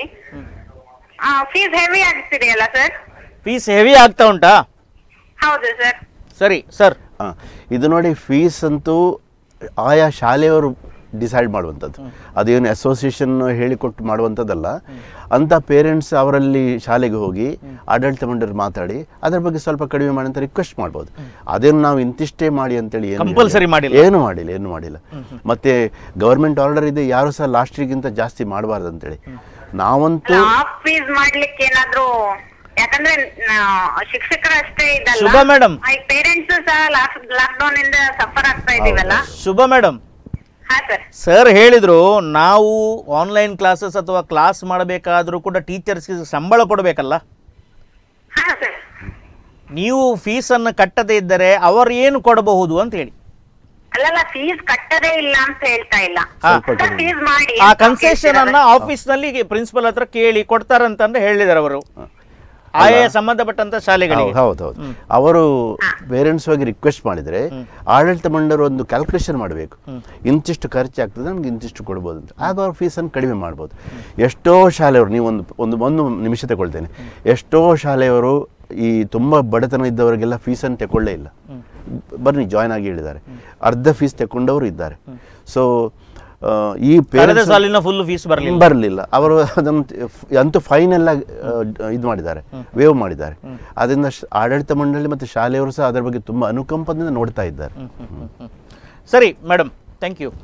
ಫೀಸ್ ಹೆವಿ ಆಗ್ತಿದೆಯಲ್ಲ ಸರ್ ಫೀಸ್ ಹೆವಿ ಆಗ್ತಾ ಉಂಟಾ ಹೌದು ಸರ್ ಸರಿ ಸರ್ ಆ, ಇದು ನೋಡಿ ಫೀಸ್ ಅಂತೂ ಆಯಾ ಶಾಲೆಯವರು ಡಿಸೈಡ್ ಮಾಡುವಂಥದ್ದು ಅದೇನು ಅಸೋಸಿಯೇಷನ್ ಹೇಳಿಕೊಟ್ಟು ಮಾಡುವಂಥದ್ದಲ್ಲ ಅಂಥ ಪೇರೆಂಟ್ಸ್ ಅವರಲ್ಲಿ ಶಾಲೆಗೆ ಹೋಗಿ ಆಡಳಿತ ಮಂಡಳಿ ಮಾತಾಡಿ ಅದರ ಬಗ್ಗೆ ಸ್ವಲ್ಪ ಕಡಿಮೆ ಮಾಡಿ ಅಂತ ರಿಕ್ವೆಸ್ಟ್ ಮಾಡ್ಬೋದು ಅದೇನು ನಾವು ಇಂತಿಷ್ಟೇ ಮಾಡಿ ಅಂತೇಳಿ ಏನು Compulsory ಹೇಳಿಲ್ಲ. ಮಾಡಿಲ್ಲ. ಏನು ಮಾಡಿಲ್ಲ ಏನು ಮಾಡಿಲ್ಲ ಮತ್ತೆ ಗವರ್ಮೆಂಟ್ ಆರ್ಡರ್ ಇದೆ ಯಾರು ಸಹ ಲಾಸ್ಟಿಗಿಂತ ಜಾಸ್ತಿ ಮಾಡಬಾರ್ದು ಅಂತೇಳಿ ನಾವಂತೂ ಆಫ್ ಫೀಸ್ ಮಾಡ್ಲಿಕ್ಕೆ ಏನಾದ್ರೂ ಯಾಕಂದ್ರೆ ನಾ- ಶಿಕ್ಷಕರು ಅಷ್ಟೇ ಇದಲ್ಲ ಶುಭ madam. ಪೇರೆಂಟ್ಸ್ ಸಹ ಲಾಕ್ ಲಾಕ್ಡೌನ್ ಇಂದ ಸಫರ್ ಆಗ್ತಾ ಇದೀವಲ್ಲ ಶುಭ ಮೇಡಮ್ ಹಾ ಸರ್ ಸರ್ ಹೇಳಿದ್ರು ನಾವು ಆನ್ಲೈನ್ ಕ್ಲಾಸಸ್ ಅಥವಾ ಕ್ಲಾಸ್ ಮಾಡಬೇಕಾದ್ರೂ ಕೂಡ ಟೀಚರ್ಸ್ಗೆ ಸಂಬಳ ಕೊಡಬೇಕಲ್ಲ ಹಾ ಸರ್ ನೀವು ಫೀಸನ್ನು ಕಟ್ಟದೇ ಇದ್ದರೆ ಅವರು ಏನು ಕೊಡಬಹುದು ಅಂತ ಹೇಳಿ ಅಲ್ಲಲ್ಲ ಫೀಸ್ ಕಟ್ಟದೇ ಇಲ್ಲ ಅಂತ ಹೇಳ್ತಾ ಇಲ್ಲ ಸ್ವಲ್ಪ ಕಡಿಮೆ. ಫೀಸ್ ಮಾಡಿ ಆ ಅಂತ ಕನ್ಸೆಷನ್ ಅನ್ನ ಹೇಳ್ತಿರಲ್ಲ. ಆಫೀಸ್ ನಲ್ಲಿ ಪ್ರಿನ್ಸಿಪಲ್ ಹತ್ರ ಕೇಳಿ ಕೊಡ್ತಾರಂತಂದ್ರೆ ಹೇಳಿದಾರೆ ಅವರು ಆಯಾ ಸಂಬಂಧಪಟ್ಟಂತ ಶಾಲೆಗಳಿಗೆ ಹೌದು ಹೌದು ಅವರು ಪೇರೆಂಟ್ಸ್ ಹೋಗಿ ರಿಕ್ವೆಸ್ಟ್ ಮಾಡಿದರೆ ಆಡಳಿತ ಮಂಡಳಿ ಒಂದು ಕ್ಯಾಲ್ಕುಲೇಷನ್ ಮಾಡಬೇಕು ಇಂತಿಷ್ಟು ಖರ್ಚಾಗ್ತದೆ ನಮ್ಗೆ ಇಂತಿಷ್ಟು ಕೊಡ್ಬೋದು ಅಂತ ಆಗ ಅವ್ರ ಫೀಸನ್ನು ಕಡಿಮೆ ಮಾಡ್ಬೋದು ಎಷ್ಟೋ ಶಾಲೆಯವರು ನೀವು ಒಂದು ಒಂದು ಒಂದು ನಿಮಿಷ ತಗೊಳ್ತೇನೆ ಎಷ್ಟೋ ಶಾಲೆಯವರು ಈ ತುಂಬ ಬಡತನ ಇದ್ದವರಿಗೆಲ್ಲ ಫೀಸನ್ನು ತಗೊಳ್ಳೇ ಇಲ್ಲ ಬನ್ನಿ ಜಾಯ್ನ್ ಆಗಿ ಹೇಳಿದ್ದಾರೆ ಅರ್ಧ ಫೀಸ್ ತಗೊಂಡವರು ಇದ್ದಾರೆ ಸೊ ಈ ಕಳೆದ ಪೇರೆಂಟ್ಸ್ ಸಾಲಿನ ಫುಲ್ ಫೀಸ್ ಬರಲಿಲ್ಲ ಬರಲಿಲ್ಲ ಅವರು ಅದನ್ನು ಅಂತೂ ಫೈನ್ ಎಲ್ಲ ಇದು ಮಾಡಿದ್ದಾರೆ ವೇವ್ ಮಾಡಿದ್ದಾರೆ ಅದರಿಂದ ಶ- ಆಡಳಿತ ಮಂಡಳಿ ಮತ್ತು ಶಾಲೆಯವರು ಸಹ ಅದರ ಬಗ್ಗೆ ತುಂಬ ಅನುಕಂಪದಿಂದ ನೋಡ್ತಾ ಇದ್ದಾರೆ ಸರಿ ಮೇಡಮ್ ಥ್ಯಾಂಕ್ ಯು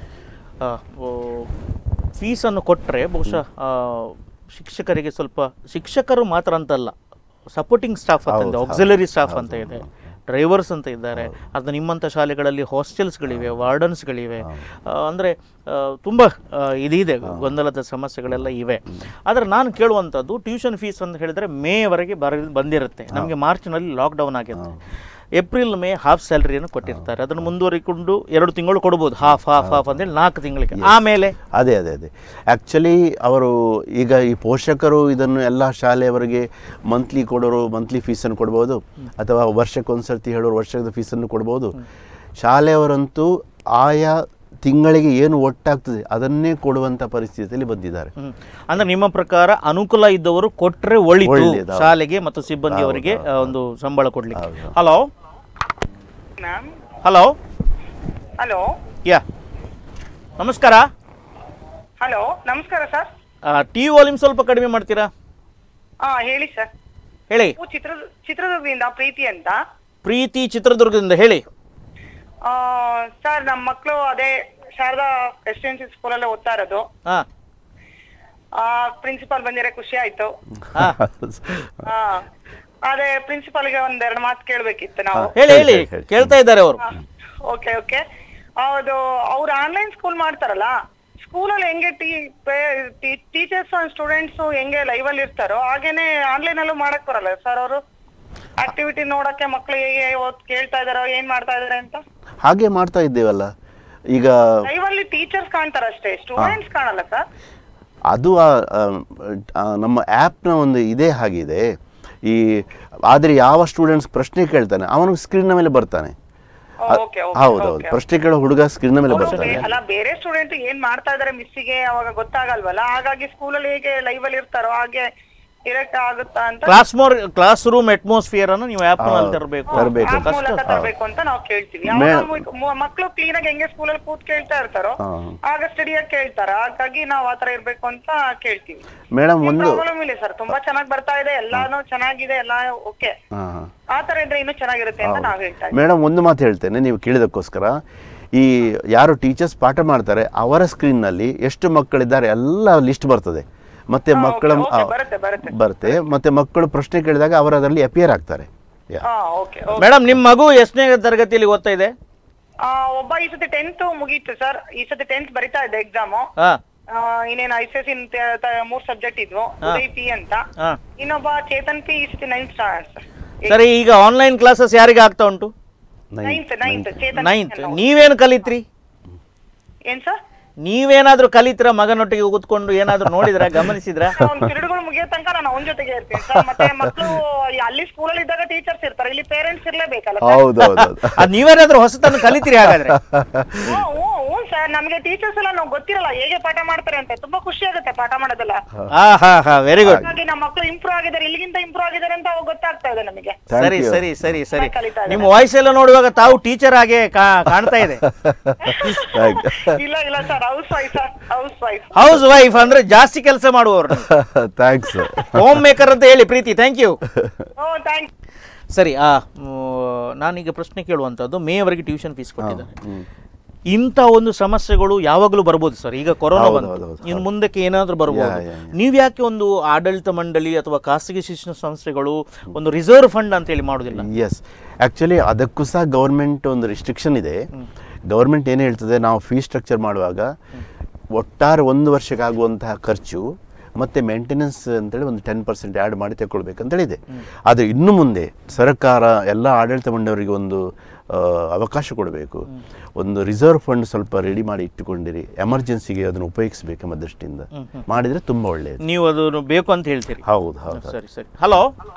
ಫೀಸನ್ನು ಕೊಟ್ಟರೆ ಬಹುಶಃ ಆ, ಶಿಕ್ಷಕರಿಗೆ ಸ್ವಲ್ಪ ಶಿಕ್ಷಕರು ಮಾತ್ರ ಅಂತಲ್ಲ ಸಪೋರ್ಟಿಂಗ್ ಸ್ಟಾಫ್ ಅಂತ ಇದೆ ಹೌದು, ಆಕ್ಸಿಲರಿ ಸ್ಟಾಫ್ ಅಂತ ಇದೆ ಡ್ರೈವರ್ಸ್ ಅಂತ ಇದ್ದಾರೆ ಅದು ನಿಮ್ಮಂಥ ಶಾಲೆಗಳಲ್ಲಿ ಹಾಸ್ಟೆಲ್ಸ್ಗಳಿವೆ ವಾರ್ಡನ್ಸ್ಗಳಿವೆ ಅಂದರೆ ತುಂಬ ಇದಿದೆ ಗೊಂದಲದ ಸಮಸ್ಯೆಗಳೆಲ್ಲ ಇವೆ ಆದರೆ ನಾನು ಕೇಳುವಂಥದ್ದು ಟ್ಯೂಷನ್ ಫೀಸ್ ಅಂತ ಹೇಳಿದರೆ ಮೇವರೆಗೆ ಬರ ಬಂದಿರುತ್ತೆ ನಮಗೆ ಮಾರ್ಚ್ನಲ್ಲಿ ಲಾಕ್ಡೌನ್ ಆಗಿರುತ್ತೆ ಏಪ್ರಿಲ್ ಮೇ ಹಾಫ್ ಸ್ಯಾಲ್ರಿಯನ್ನು ಕೊಟ್ಟಿರ್ತಾರೆ ಅದನ್ನು ಮುಂದುವರಿಕೊಂಡು ಎರಡು ತಿಂಗಳು ಕೊಡ್ಬೋದು ಹಾಫ್ ಹಾಫ್ ಹಾಫ್ ಅಂತೇಳಿ ನಾಲ್ಕು ತಿಂಗಳಿಗೆ ಆಮೇಲೆ ಅದೇ ಅದೇ ಅದೇ ಆ್ಯಕ್ಚುಲಿ ಅವರು ಈಗ ಈ ಪೋಷಕರು ಇದನ್ನು ಎಲ್ಲ ಶಾಲೆಯವರಿಗೆ ಮಂತ್ಲಿ ಕೊಡೋರು ಮಂತ್ಲಿ ಫೀಸನ್ನು ಕೊಡ್ಬೋದು ಅಥವಾ ವರ್ಷಕ್ಕೊಂದು ಸರ್ತಿ ಹೇಳೋರು ವರ್ಷದ ಫೀಸನ್ನು ಕೊಡ್ಬೋದು ಶಾಲೆಯವರಂತೂ ಆಯಾ ತಿಂಗಳಿಗೆ ಏನು ಒಟ್ಟಾಗ್ತದೆ ಅದನ್ನೇ ಕೊಡುವಂಥ ಪರಿಸ್ಥಿತಿಯಲ್ಲಿ ಬಂದಿದ್ದಾರೆ ಹ್ಮ್. ಅಂದ್ರೆ ನಿಮ್ಮ ಪ್ರಕಾರ ಅನುಕೂಲ ಇದ್ದವರು ಕೊಟ್ರೆ ಒಳಿತು ಒಳ್ಳೇದು, ಹೌದು. ಶಾಲೆಗೆ ಮತ್ತು ಸಿಬ್ಬಂದಿಯವರಿಗೆ ಆ, ಒಂದು ಸಂಬಳ ಕೊಡ್ಲಿಕ್ಕೆ ಹೌದು. ಹಲೋ ಮ್ಯಾಮ್ ಹಲೋ ಹಲೋ ಯಾ ನಮಸ್ಕಾರ ಹಲೋ ನಮಸ್ಕಾರ ಸರ್ ಟಿ ವಾಲ್ಯೂಮ್ ಸ್ವಲ್ಪ ಕಡಿಮೆ ಮಾಡ್ತೀರಾ ಹಾ ಹೇಳಿ ಸರ್ ಹೇಳಿ ನಾವು ಚಿತ್ರ ಚಿತ್ರದುರ್ಗದಿಂದ ಪ್ರೀತಿ ಅಂತ ಪ್ರೀತಿ ಚಿತ್ರದುರ್ಗದಿಂದ ಹೇಳಿ ಆ, ಸರ್ ನಮ್ಮ ಮಕ್ಕಳು ಅದೇ ಶಾರದಾ ರೆಸಿಡೆನ್ಸಿ ಸ್ಕೂಲಲ್ಲೇ ಓದ್ತಾ ಇರೋದು ಹಾ ಪ್ರಿನ್ಸಿಪಾಲ್ ಬಂದಿರೋ ಖುಷಿ ಆಯ್ತು ಹಾ ಹಾ ಅದೇ ಪ್ರಿನ್ಸಿಪಾಲ್ಗೆ ಒಂದೆರಡು ಮಾತು ಕೇಳ್ಬೇಕಿತ್ತು ನಾವು ಹೇಳಿ ಹೇಳಿ ಹೇಳಿ, ಹೇಳಿ. ಕೇಳ್ತಾ ಇದ್ದಾರೆ ಅವರು ಓಕೆ ಓಕೆ ಹೌದು ಅವ್ರು ಆನ್ಲೈನ್ ಸ್ಕೂಲ್ ಮಾಡ್ತಾರಲ್ಲ ಸ್ಕೂಲಲ್ಲಿ ಹೆಂಗೆ ಟೀಚರ್ಸ್ ಅಂಡ್ ಸ್ಟೂಡೆಂಟ್ಸ್ ಹೆಂಗೆ ಲೈವ್ ಅಲ್ಲಿ ಇರ್ತಾರೋ ಹಾಗೇನೆ ಆನ್ಲೈನ್ ಅಲ್ಲೂ ಮಾಡಕ್ ಬರಲ್ಲ ಸರ್ ಅವರು ಆಕ್ಟಿವಿಟಿ ನೋಡಕ್ಕೆ ಮಕ್ಳು ಹೇಗೆ ಓದ್ ಕೇಳ್ತಾ ಇದಾರೋ ಏನ್ ಮಾಡ್ತಾ ಇದಾರೆ ಅಂತ ಹಾಗೆ ಮಾಡ್ತಾ ಇದ್ದೇವಲ್ಲ ಈಗ ಲೈವ್ ಅಲ್ಲಿ ಟೀಚರ್ಸ್ ಕಾಣ್ತಾರ ಅಷ್ಟೇ ಸ್ಟೂಡೆಂಟ್ಸ್ ಕಾಣಲ್ಲ ಸರ್ ಅದು ಆ, ಆ, ಆ, ನಮ್ಮ ಆ್ಯಪ್ನ ಒಂದು ಇದೇ ಆಗಿದೆ ಈ ಆದರೆ ಯಾವ ಸ್ಟೂಡೆಂಟ್ಸ್ ಪ್ರಶ್ನೆ ಕೇಳ್ತಾನೆ ಅವನು ಸ್ಕ್ರೀನ್ನ ಮೇಲೆ ಬರ್ತಾನೆ ಓಕೆ ಓಕೆ ಹೌದೌದು ಪ್ರಶ್ನೆ ಕೇಳೋ ಹುಡುಗ ಸ್ಕ್ರೀನ್ನ ಮೇಲೆ ಅವ್ರು ಬರ್ತಾನೆ ಬೇ- ಅಲ್ಲ ಬೇರೆ ಸ್ಟೂಡೆಂಟ್ ಏನ್ ಮಾಡ್ತಾ ಇದಾರೆ ಮಿಸ್ಸಿಗೆ ಅವಾಗ ಗೊತ್ತಾಗಲ್ವಲ್ಲ ಹಾಗಾಗಿ ಸ್ಕೂಲಲ್ಲಿ ಹೇಗೆ ಲೈವ್ ಅಲ್ಲಿ ಇರ್ತಾರೋ ಹಾಗೆ ಇರಕ್ಕೆ ಆಗುತ್ತಾ ಅಂತ class more classroom atmosphere ಅನ್ನು ನೀವು ಆ್ಯಪ್ ನಲ್ಲಿ ತರಬೇಕು ತರ್ಬೇಕು. ಆಪ್ ಮೂಲಕ ತರಬೇಕು ಅಂತ ನಾವು ಕೇಳ್ತೀವಿ ಯಾವಾಗ ಮಕ್ಕಳು ಕ್ಲೀನ್ ಆಗಿ ಹೆಂಗೆ ಸ್ಕೂಲಲ್ಲಿ ಕೂತ್ ಕೇಳ್ತಾ ಇರ್ತಾರೋ ಹಾ. ಆಗ ಸ್ಟಡಿಯಾಗಿ ಕೇಳ್ತಾರ ಹಾಗಾಗಿ ನಾವು ಆತರ ಇರ್ಬೇಕು ಅಂತ ಕೇಳ್ತೀವಿ ಮೇಡಮ್ ಒಂದು ಪ್ರಾಬ್ಲಮ್ ಇಲ್ಲ ಸರ್ ತುಂಬಾ ಚೆನ್ನಾಗಿ ಬರ್ತಾ ಇದೆ ಎಲ್ಲಾನು ಚೆನ್ನಾಗಿದೆ ಎಲ್ಲ ಓಕೆ ಹಾಂ ಆತರ ಇದ್ರೆ ಇನ್ನೂ ಚೆನ್ನಾಗಿರುತ್ತೆ ಅಂತ ನಾವ್ ಹೇಳ್ತಾ ಇದ್ದೀವಿ ಮೇಡಮ್ ಒಂದು ಮಾತು ಹೇಳ್ತೇನೆ ನೀವು ಕೇಳಿದಕ್ಕೋಸ್ಕರ ಈ ಯಾರು ಟೀಚರ್ಸ್ ಪಾಠ ಮಾಡ್ತಾರೆ ಅವರ ಸ್ಕ್ರೀನ್ನಲ್ಲಿ ಎಷ್ಟು ಮಕ್ಕಳಿದ್ದಾರೆ ಎಲ್ಲ ಲಿಸ್ಟ್ ಬರ್ತದೆ ಮತ್ತೆ ಮಕ್ಕಳ okay, ಆ, ಬರುತ್ತೆ, ಬರುತ್ತೆ. ಬರುತ್ತೆ ಮತ್ತೆ ಮಕ್ಕಳು ಪ್ರಶ್ನೆ ಕೇಳಿದಾಗ ಅವರು ಅದರಲ್ಲಿ ಅಪಿಯರ್ ಆಗ್ತಾರೆ Yeah. ಹಾ ಓಕೆ ಮೇಡಮ್ ನಿಮ್ಮ ಮಗು ಎಷ್ಟನೇ ತರಗತಿಯಲ್ಲಿ ಓದ್ತಾ ಇದೆ ಒಬ್ಬ ಈ ಸತಿ ಟೆಂತ್ ಮುಗೀತು ಸರ್ ಈ ಸತಿ ಟೆಂತ್ ಬರಿತಾ ಇದ್ದೆ ಎಕ್ಸಾಮು ಹಾ ಇನ್ನೇನು ಐ ಸಿ ಎಸ್ ಇನ್ ಮೂರ್ ಸಬ್ಜೆಕ್ಟ್ ಇದ್ವು ಉದಯ್ ಪಿ ಅಂತ ಹಾ ಇನ್ನೊಬ್ಬ ಚೇತನ್ ಪಿ ಈ ಸತಿ ನೈನ್ತ್ ಸ್ಟ್ಯಾಂಡರ್ಡ್ ಸರ್ ಸರಿ ಈಗ ಆನ್ಲೈನ್ ಕ್ಲಾಸಸ್ ಯಾರಿಗೆ ಆಗ್ತಾ ಉಂಟು Ninth, ninth ninth Chetan ninth ನೀವೇನು ಕಲಿತ್ರಿ ಏನ್ ಸರ್ ನೀವೇನಾದ್ರೂ ಕಲಿತ್ರ ಮಗನೊಟ್ಟಿಗೆ ಕೂತ್ಕೊಂಡು ಏನಾದ್ರೂ ನೋಡಿದ್ರ ಗಮನಿಸಿದ್ರ ಅವ್ನ್ ಪಿರಿಯಡ್ಗಳು ಮುಗಿಯೋ ತನಕ ನಾನು ಅವನ ಜೊತೆಗೆ ಇರ್ತೀನಿ ಸರ್ ಮತ್ತೆ ಮಕ್ಕಳು ಅಲ್ಲಿ ಸ್ಕೂಲಲ್ಲಿ ಇದ್ದಾಗ ಟೀಚರ್ಸ್ ಇರ್ತಾರೆ ಇಲ್ಲಿ ಪೇರೆಂಟ್ಸ್ ಇರ್ಲೇಬೇಕಲ್ಲ sir? ಹೌದೌದು ಅದ್ ನೀವೇನಾದ್ರೂ ಹೊಸತನ್ನು ಕಲಿತೀರಿ ಹಾಗಾದ್ರೆ ಹ್ಞೂ ಹ್ಞೂ ಹ್ಞೂ ಸರ್ ನಮಗೆ ಟೀಚರ್ಸ್ ಎಲ್ಲ ನಾವು ಗೊತ್ತಿರಲ್ಲ ಹೇಗೆ ಪಾಠ ಮಾಡ್ತಾರೆ ಅಂತ ತುಂಬಾ ಖುಷಿ ಆಗುತ್ತೆ ಪಾಠ ಮಾಡೋದೆಲ್ಲ ಹಾ ಹಾ ಹಾ ವೆರಿ ಗುಡ್ ಹಾಗಾಗಿ ನಮ್ಮ ಮಕ್ಕಳು ಇಂಪ್ರೂವ್ ಆಗಿದ್ದಾರೆ ಇಲ್ಲಿಗಿಂತ ಇಂಪ್ರೂವ್ ಆಗಿದ್ದಾರೆ ಅಂತ ಅವಾಗ ಗೊತ್ತಾಗ್ತಾ ಇದೆ ನಮಗೆ Thank ಸರಿ you. ಸರಿ ಸರಿ ಸರಿ ಕಲಿತಾ ಇದ್ದಾರೆ. ನಿಮ್ಮ ವಾಯ್ಸ್ ಎಲ್ಲ ನೋಡುವಾಗ ತಾವು ಟೀಚರ್ ಆಗಿ ಕಾ- ಕಾಣ್ತಾ ಇದೆ Thank you. ಇಲ್ಲ ಇಲ್ಲ sir housewife sir housewife housewife ಅಂದ್ರೆ ಜಾಸ್ತಿ ಕೆಲಸ ಮಾಡುವವರು ಥ್ಯಾಂಕ್ಸ್ ಹೋಮ್ ಮೇಕರ್ ಅಂತ ಹೇಳಿ Preethi thank you oh thank ಸರಿ ಆ ಮ್, ನಾನೀಗ ಪ್ರಶ್ನೆ ಕೇಳುವಂಥದ್ದು ಮೇವರೆಗೆ ಟ್ಯೂಷನ್ ಫೀಸ್ ಕೊಟ್ಟಿದ್ದಾರೆ ಇಂಥ ಒಂದು ಸಮಸ್ಯೆಗಳು ಯಾವಾಗಲೂ ಬರ್ಬೋದು ಸರ್ ಈಗ ಕೊರೋನಾ ಹೌದು, ಬಂತು ಹೌದು, ಹೌದು. ಇನ್ನು ಮುಂದಕ್ಕೆ ಏನಾದರೂ ಬರ್ಬೋದು ಯಾ, ಯಾ, ಯಾ. ನೀವು ಯಾಕೆ ಒಂದು ಆಡಳಿತ ಮಂಡಳಿ ಅಥವಾ ಖಾಸಗಿ ಶಿಕ್ಷಣ ಸಂಸ್ಥೆಗಳು ಒಂದು ರಿಸರ್ವ್ ಫಂಡ್ ಅಂತ ಹೇಳಿ ಮಾಡೋದಿಲ್ಲ ಎಸ್ ಆ್ಯಕ್ಚುಲಿ ಅದಕ್ಕೂ ಸಹ ಗೌರ್ಮೆಂಟ್ ಒಂದು ರಿಸ್ಟ್ರಿಕ್ಷನ್ ಇದೆ ಗೌರ್ಮೆಂಟ್ ಏನು ಹೇಳ್ತದೆ ನಾವು ಫೀ ಸ್ಟ್ರಕ್ಚರ್ ಮಾಡುವಾಗ ಒಟ್ಟಾರೆ ಒಂದು ವರ್ಷಕ್ಕಾಗುವಂತಹ ಖರ್ಚು ಮತ್ತು ಮೇಂಟೆನೆನ್ಸ್ ಅಂತೇಳಿ ಒಂದು ಟೆನ್ ಪರ್ಸೆಂಟ್ ಆ್ಯಡ್ ಮಾಡಿ ತಗೊಳ್ಬೇಕಂತೇಳಿದೆ ಆದರೆ ಇನ್ನು ಮುಂದೆ ಸರ್ಕಾರ ಎಲ್ಲ ಆಡಳಿತ ಮಂಡಳಿಯವರಿಗೆ ಒಂದು ಆ, ಅವಕಾಶ ಕೊಡಬೇಕು ಒಂದು ರಿಸರ್ವ್ ಫಂಡ್ ಸ್ವಲ್ಪ ರೆಡಿ ಮಾಡಿ ಇಟ್ಟುಕೊಂಡಿರಿ ಎಮರ್ಜೆನ್ಸಿಗೆ ಅದನ್ನು ಉಪಯೋಗಿಸಬೇಕೆಂಬ ದೃಷ್ಟಿಯಿಂದ ಮಾಡಿದರೆ ತುಂಬ ಒಳ್ಳೆಯದು ನೀವು ಅದನ್ನು ಬೇಕು ಅಂತ ಹೇಳ್ತೀರಿ ಹೌದು ಹೌದು ಸರಿ ಸರಿ ಹಲೋ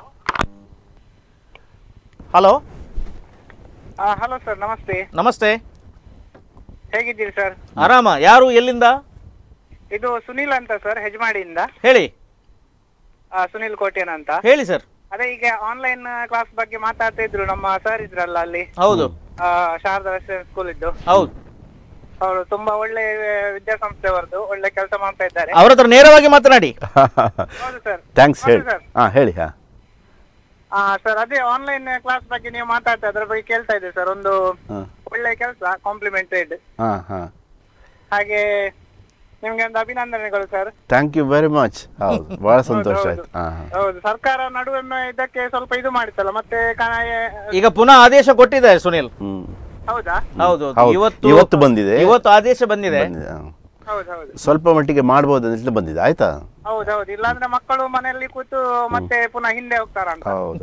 ಹಲೋ ಹಲೋ ಸರ್ ನಮಸ್ತೆ ನಮಸ್ತೆ ಹೇಗಿದ್ದೀರಿ ಸರ್ ಆರಾಮ ಯಾರು ಎಲ್ಲಿಂದ ಇದು ಸುನಿಲ್ ಅಂತ ಸರ್ ಹೆಜ್ಮಾಡಿಯಿಂದ ಹೇಳಿ ಆ, ಸುನಿಲ್ ಕೋಟೆನ್ ಅಂತ ಹೇಳಿ ಸರ್ ಅದೇ ಈಗ ಆನ್ಲೈನ್ ಕ್ಲಾಸ್ ಬಗ್ಗೆ ಮಾತಾಡ್ತಾ ಇದ್ರು ನಮ್ಮ ಸರ್ ಇದ್ರಲ್ಲ ಅಲ್ಲಿ ಹೌದು ಆ, ಶಾರದಾ ರೆಸಿಡೆನ್ಸ್ ಸ್ಕೂಲ್ ಇದ್ದು ಹೌದು ಅವರು ತುಂಬಾ ಒಳ್ಳೆ ವಿದ್ಯಾಸಂಸ್ಥೆ ಅವರದು ಒಳ್ಳೆ ಕೆಲಸ ಮಾಡ್ತಾ ಇದ್ದಾರೆ ಅವ್ರ ಹತ್ರ ನೇರವಾಗಿ ಮಾತನಾಡಿ ಹೌದು ಸರ್ ಥ್ಯಾಂಕ್ಸ್ ಹೇಳಿ ಹೌದು ಸರ್ ಹಾಂ ಹೇಳಿ ಹಾಂ ಆ ಸರ್ ಅದೇ ಆನ್ಲೈನ್ ಕ್ಲಾಸ್ ಬಗ್ಗೆ ನೀವು ಮಾತಾಡ್ತಾ ಅದ್ರ ಬಗ್ಗೆ ಕೇಳ್ತಾ ಇದ್ದೆ ಸರ್ ಒಂದು ಹಾಂ ಒಳ್ಳೆ ಕೆಲಸ ಕಾಂಪ್ಲಿಮೆಂಟೆಡ್ ಹಾಂ ಹಾಂ ಹಾಗೆ ನಿಮ್ಗೆ ಒಂದು ಅಭಿನಂದನೆಗಳು sir thank you very much ಹೌದು ಭಾಳ ಸಂತೋಷ ಹೌದು, ಆಯ್ತು ಹಾಂ ಹಾಂ ಹೌದು ಸರ್ಕಾರ ನಡುವೆ ಇದಕ್ಕೆ ಸ್ವಲ್ಪ ಇದು ಮಾಡಿತ್ತಲ್ಲ ಮತ್ತೆ ಕನ- ಈಗ ಪುನಃ ಆದೇಶ ಕೊಟ್ಟಿದ್ದಾರೆ ಸುನಿಲ್ ಹ್ಞೂ ಹೌದಾ ಹೌದು ಹೌದು. ಇವತ್ತು ಇವತ್ತು ಬಂದಿದೆ. ಇವತ್ತು ಆದೇಶ ಬಂದಿದೆ ಬಂದಿದೆ, ಹಾಂ. ಹೌದು ಹೌದು ಸ್ವಲ್ಪ ಮಟ್ಟಿಗೆ ಮಾಡ್ಬೋದು ಅಂತ ಬಂದಿದೆ ಆಯ್ತಾ ಹೌದೌದು ಇಲ್ಲಾಂದ್ರೆ ಮಕ್ಕಳು ಮನೆಯಲ್ಲಿ ಕೂತು ಮತ್ತೆ ಪುನಃ ಹಿಂದೆ ಹೋಗ್ತಾರಂತ ಹೌದು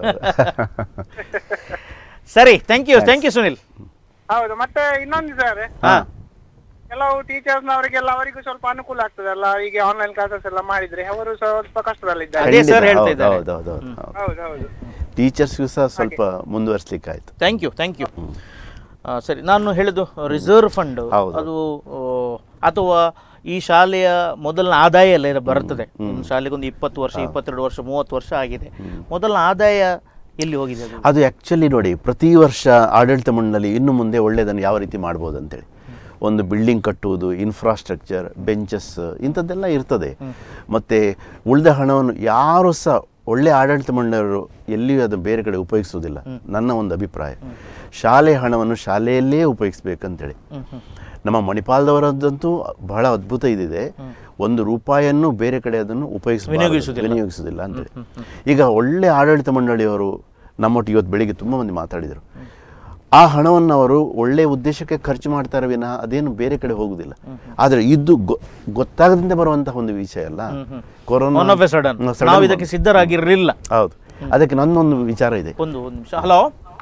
ಸರಿ thank you thank you Sunil ಹೌದು ಮತ್ತೆ ಇನ್ನೊಂದು ಸರ್ ಹಾ ಕೆಲವು ಟೀಚರ್ಸ್ ನವರಿಗೆಲ್ಲ ಅವರಿಗೂ ಸ್ವಲ್ಪ ಅನುಕೂಲ ಆಗ್ತದಲ್ಲ ಈಗ ಆನ್ಲೈನ್ ಕ್ಲಾಸಸ್ ಎಲ್ಲ ಮಾಡಿದ್ರೆ ಅವರು ಸ್ವಲ್ಪ ಕಷ್ಟದಲ್ಲಿದ್ದಾರೆ ಅದೇ ಖಂಡಿತ, ಸರ್ ಹೇಳ್ತಾ ಹೌದು, ಇದ್ದಾರೆ. ಹೌದು ಹೌದು ಹೌದು ಹೌದು ಹೌದು ಹೌದು ಟೀಚರ್ಸ್ಗೂ ಸಹ ಸ್ವಲ್ಪ ಮುಂದುವರಿಸ್ಲಿಕ್ಕೆ ಆಯ್ತು ಥ್ಯಾಂಕ್ ಯು ಥ್ಯಾಂಕ್ ಯು ಸರಿ ನಾನು ಹೇಳಿದ್ದು ರಿಸರ್ವ್ ಫಂಡ್ ಹೌದು. ಅದು ಆ, ಅಥವಾ ಈ ಶಾಲೆಯ ಮೊದಲನ ಆದಾಯ ಎಲ್ಲ ಇರ- ಬರ್ತದೆ ಒಂದು ಶಾಲೆಗೆ ಒಂದು ಇಪ್ಪತ್ತು ವರ್ಷ ಇಪ್ಪತ್ತೆರಡು ವರ್ಷ ಮೂವತ್ತು ವರ್ಷ ಆಗಿದೆ ಮೊದಲನ ಆದಾಯ ಎಲ್ಲಿ ಹೋಗಿದೆ ಅದು ಅದು ಆ್ಯಕ್ಚುಲಿ ನೋಡಿ ಪ್ರತಿ ವರ್ಷ ಆಡಳಿತ ಮಂಡಳಿ ಇನ್ನು ಮುಂದೆ ಒಳ್ಳೆಯದನ್ನು ಯಾವ ರೀತಿ ಮಾಡ್ಬೋದು ಅಂತೇಳಿ ಒಂದು ಬಿಲ್ಡಿಂಗ್ ಕಟ್ಟುವುದು ಇನ್ಫ್ರಾಸ್ಟ್ರಕ್ಚರ್ ಬೆಂಚಸ್ ಇಂಥದ್ದೆಲ್ಲ ಇರ್ತದೆ ಮತ್ತು ಉಳಿದ ಹಣವನ್ನು ಯಾರು ಸಹ ಒಳ್ಳೆ ಆಡಳಿತ ಮಂಡಳಿಯವರು ಎಲ್ಲಿಯೂ ಅದು ಬೇರೆ ಕಡೆ ಉಪಯೋಗಿಸುವುದಿಲ್ಲ ನನ್ನ ಒಂದು ಅಭಿಪ್ರಾಯ ಶಾಲೆ ಹಣವನ್ನು ಶಾಲೆಯಲ್ಲೇ ಉಪಯೋಗಿಸ್ಬೇಕಂತೇಳಿ ನಮ್ಮ ಮಣಿಪಾಲದವರದ್ದಂತೂ ಬಹಳ ಅದ್ಭುತ ಇದಿದೆ ಒಂದು ರೂಪಾಯಿಯನ್ನು ಬೇರೆ ಕಡೆ ಅದನ್ನು ಉಪಯೋಗಿಸ ವಿನಿಯೋಗಿಸುವುದಿಲ್ಲ. ವಿನಿಯೋಗಿಸುವುದಿಲ್ಲ ಅಂತೇಳಿ ಈಗ ಒಳ್ಳೆ ಆಡಳಿತ ಮಂಡಳಿಯವರು ನಮ್ಮೊಟ್ಟಿಗೆ ಇವತ್ತು ಬೆಳಿಗ್ಗೆ ತುಂಬ ಮಂದಿ ಮಾತಾಡಿದರು ಆ ಹಣವನ್ನು ಅವರು ಒಳ್ಳೆಯ ಉದ್ದೇಶಕ್ಕೆ ಖರ್ಚು ಮಾಡ್ತಾರೆ ವಿನಃ ಅದೇನು ಬೇರೆ ಕಡೆ ಹೋಗುದಿಲ್ಲ ಆದರೆ ಇದು ಗೊ- ಗೊತ್ತಾಗದಂತೆ ಬರುವಂತಹ ಒಂದು ವಿಷಯ ಅಲ್ಲ corona one of a sudden hmm, sudden ನಾವು ಇದಕ್ಕೆ ಸಿದ್ಧರಾಗಿರಲಿಲ್ಲ ಹೌದು ಅದಕ್ಕೆ ನನ್ನೊಂದು ವಿಚಾರ ಇದೆ ಒಂದು ಒಂದು ನಿಮಿಷ ಹಲೋ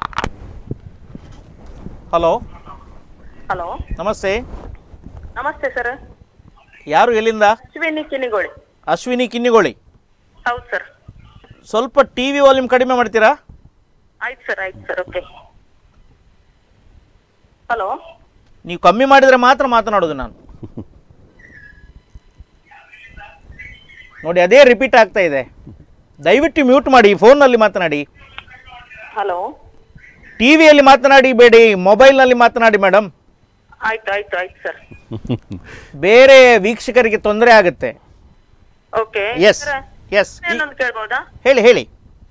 ಹಲೋ ಹಲೋ ನಮಸ್ತೆ ನಮಸ್ತೆ ಸರ್ ಯಾರು ಎಲ್ಲಿಂದ ಅಶ್ವಿನಿ ಕಿನಿಗೋಳಿ ಅಶ್ವಿನಿ ಕಿನ್ನಿಗೋಳಿ ಹೌದು ಸರ್ ಸ್ವಲ್ಪ ಟಿ ವಿ ವಾಲ್ಯೂಮ್ ಕಡಿಮೆ ಮಾಡ್ತೀರಾ ಆಯ್ತು ಸರ್ ಆಯ್ತು ಸರ್ ಓಕೆ ಹಲೋ ನೀವು ಕಮ್ಮಿ ಮಾಡಿದರೆ ಮಾತ್ರ ಮಾತನಾಡೋದು ನಾನು ನೋಡಿ ಅದೇ ರಿಪೀಟ್ ಆಗ್ತಾ ಇದೆ ದಯವಿಟ್ಟು ಮ್ಯೂಟ್ ಮಾಡಿ ಫೋನ್ನಲ್ಲಿ ಮಾತನಾಡಿ ಹಲೋ ಟಿ ವಿಯಲ್ಲಿ ಮಾತನಾಡಿ ಬೇಡಿ ಮೊಬೈಲ್ನಲ್ಲಿ ಮಾತನಾಡಿ ಮೇಡಮ್ ಆಯ್ತು ಆಯ್ತು ಆಯ್ತು ಸರ್ ಬೇರೆ ವೀಕ್ಷಕರಿಗೆ ತೊಂದರೆ ಆಗುತ್ತೆ ಓಕೆ ಎಸ್ ಎಸ್ ಏನೊಂದು ಕೇಳ್ಬೋದಾ ಹೇಳಿ ಹೇಳಿ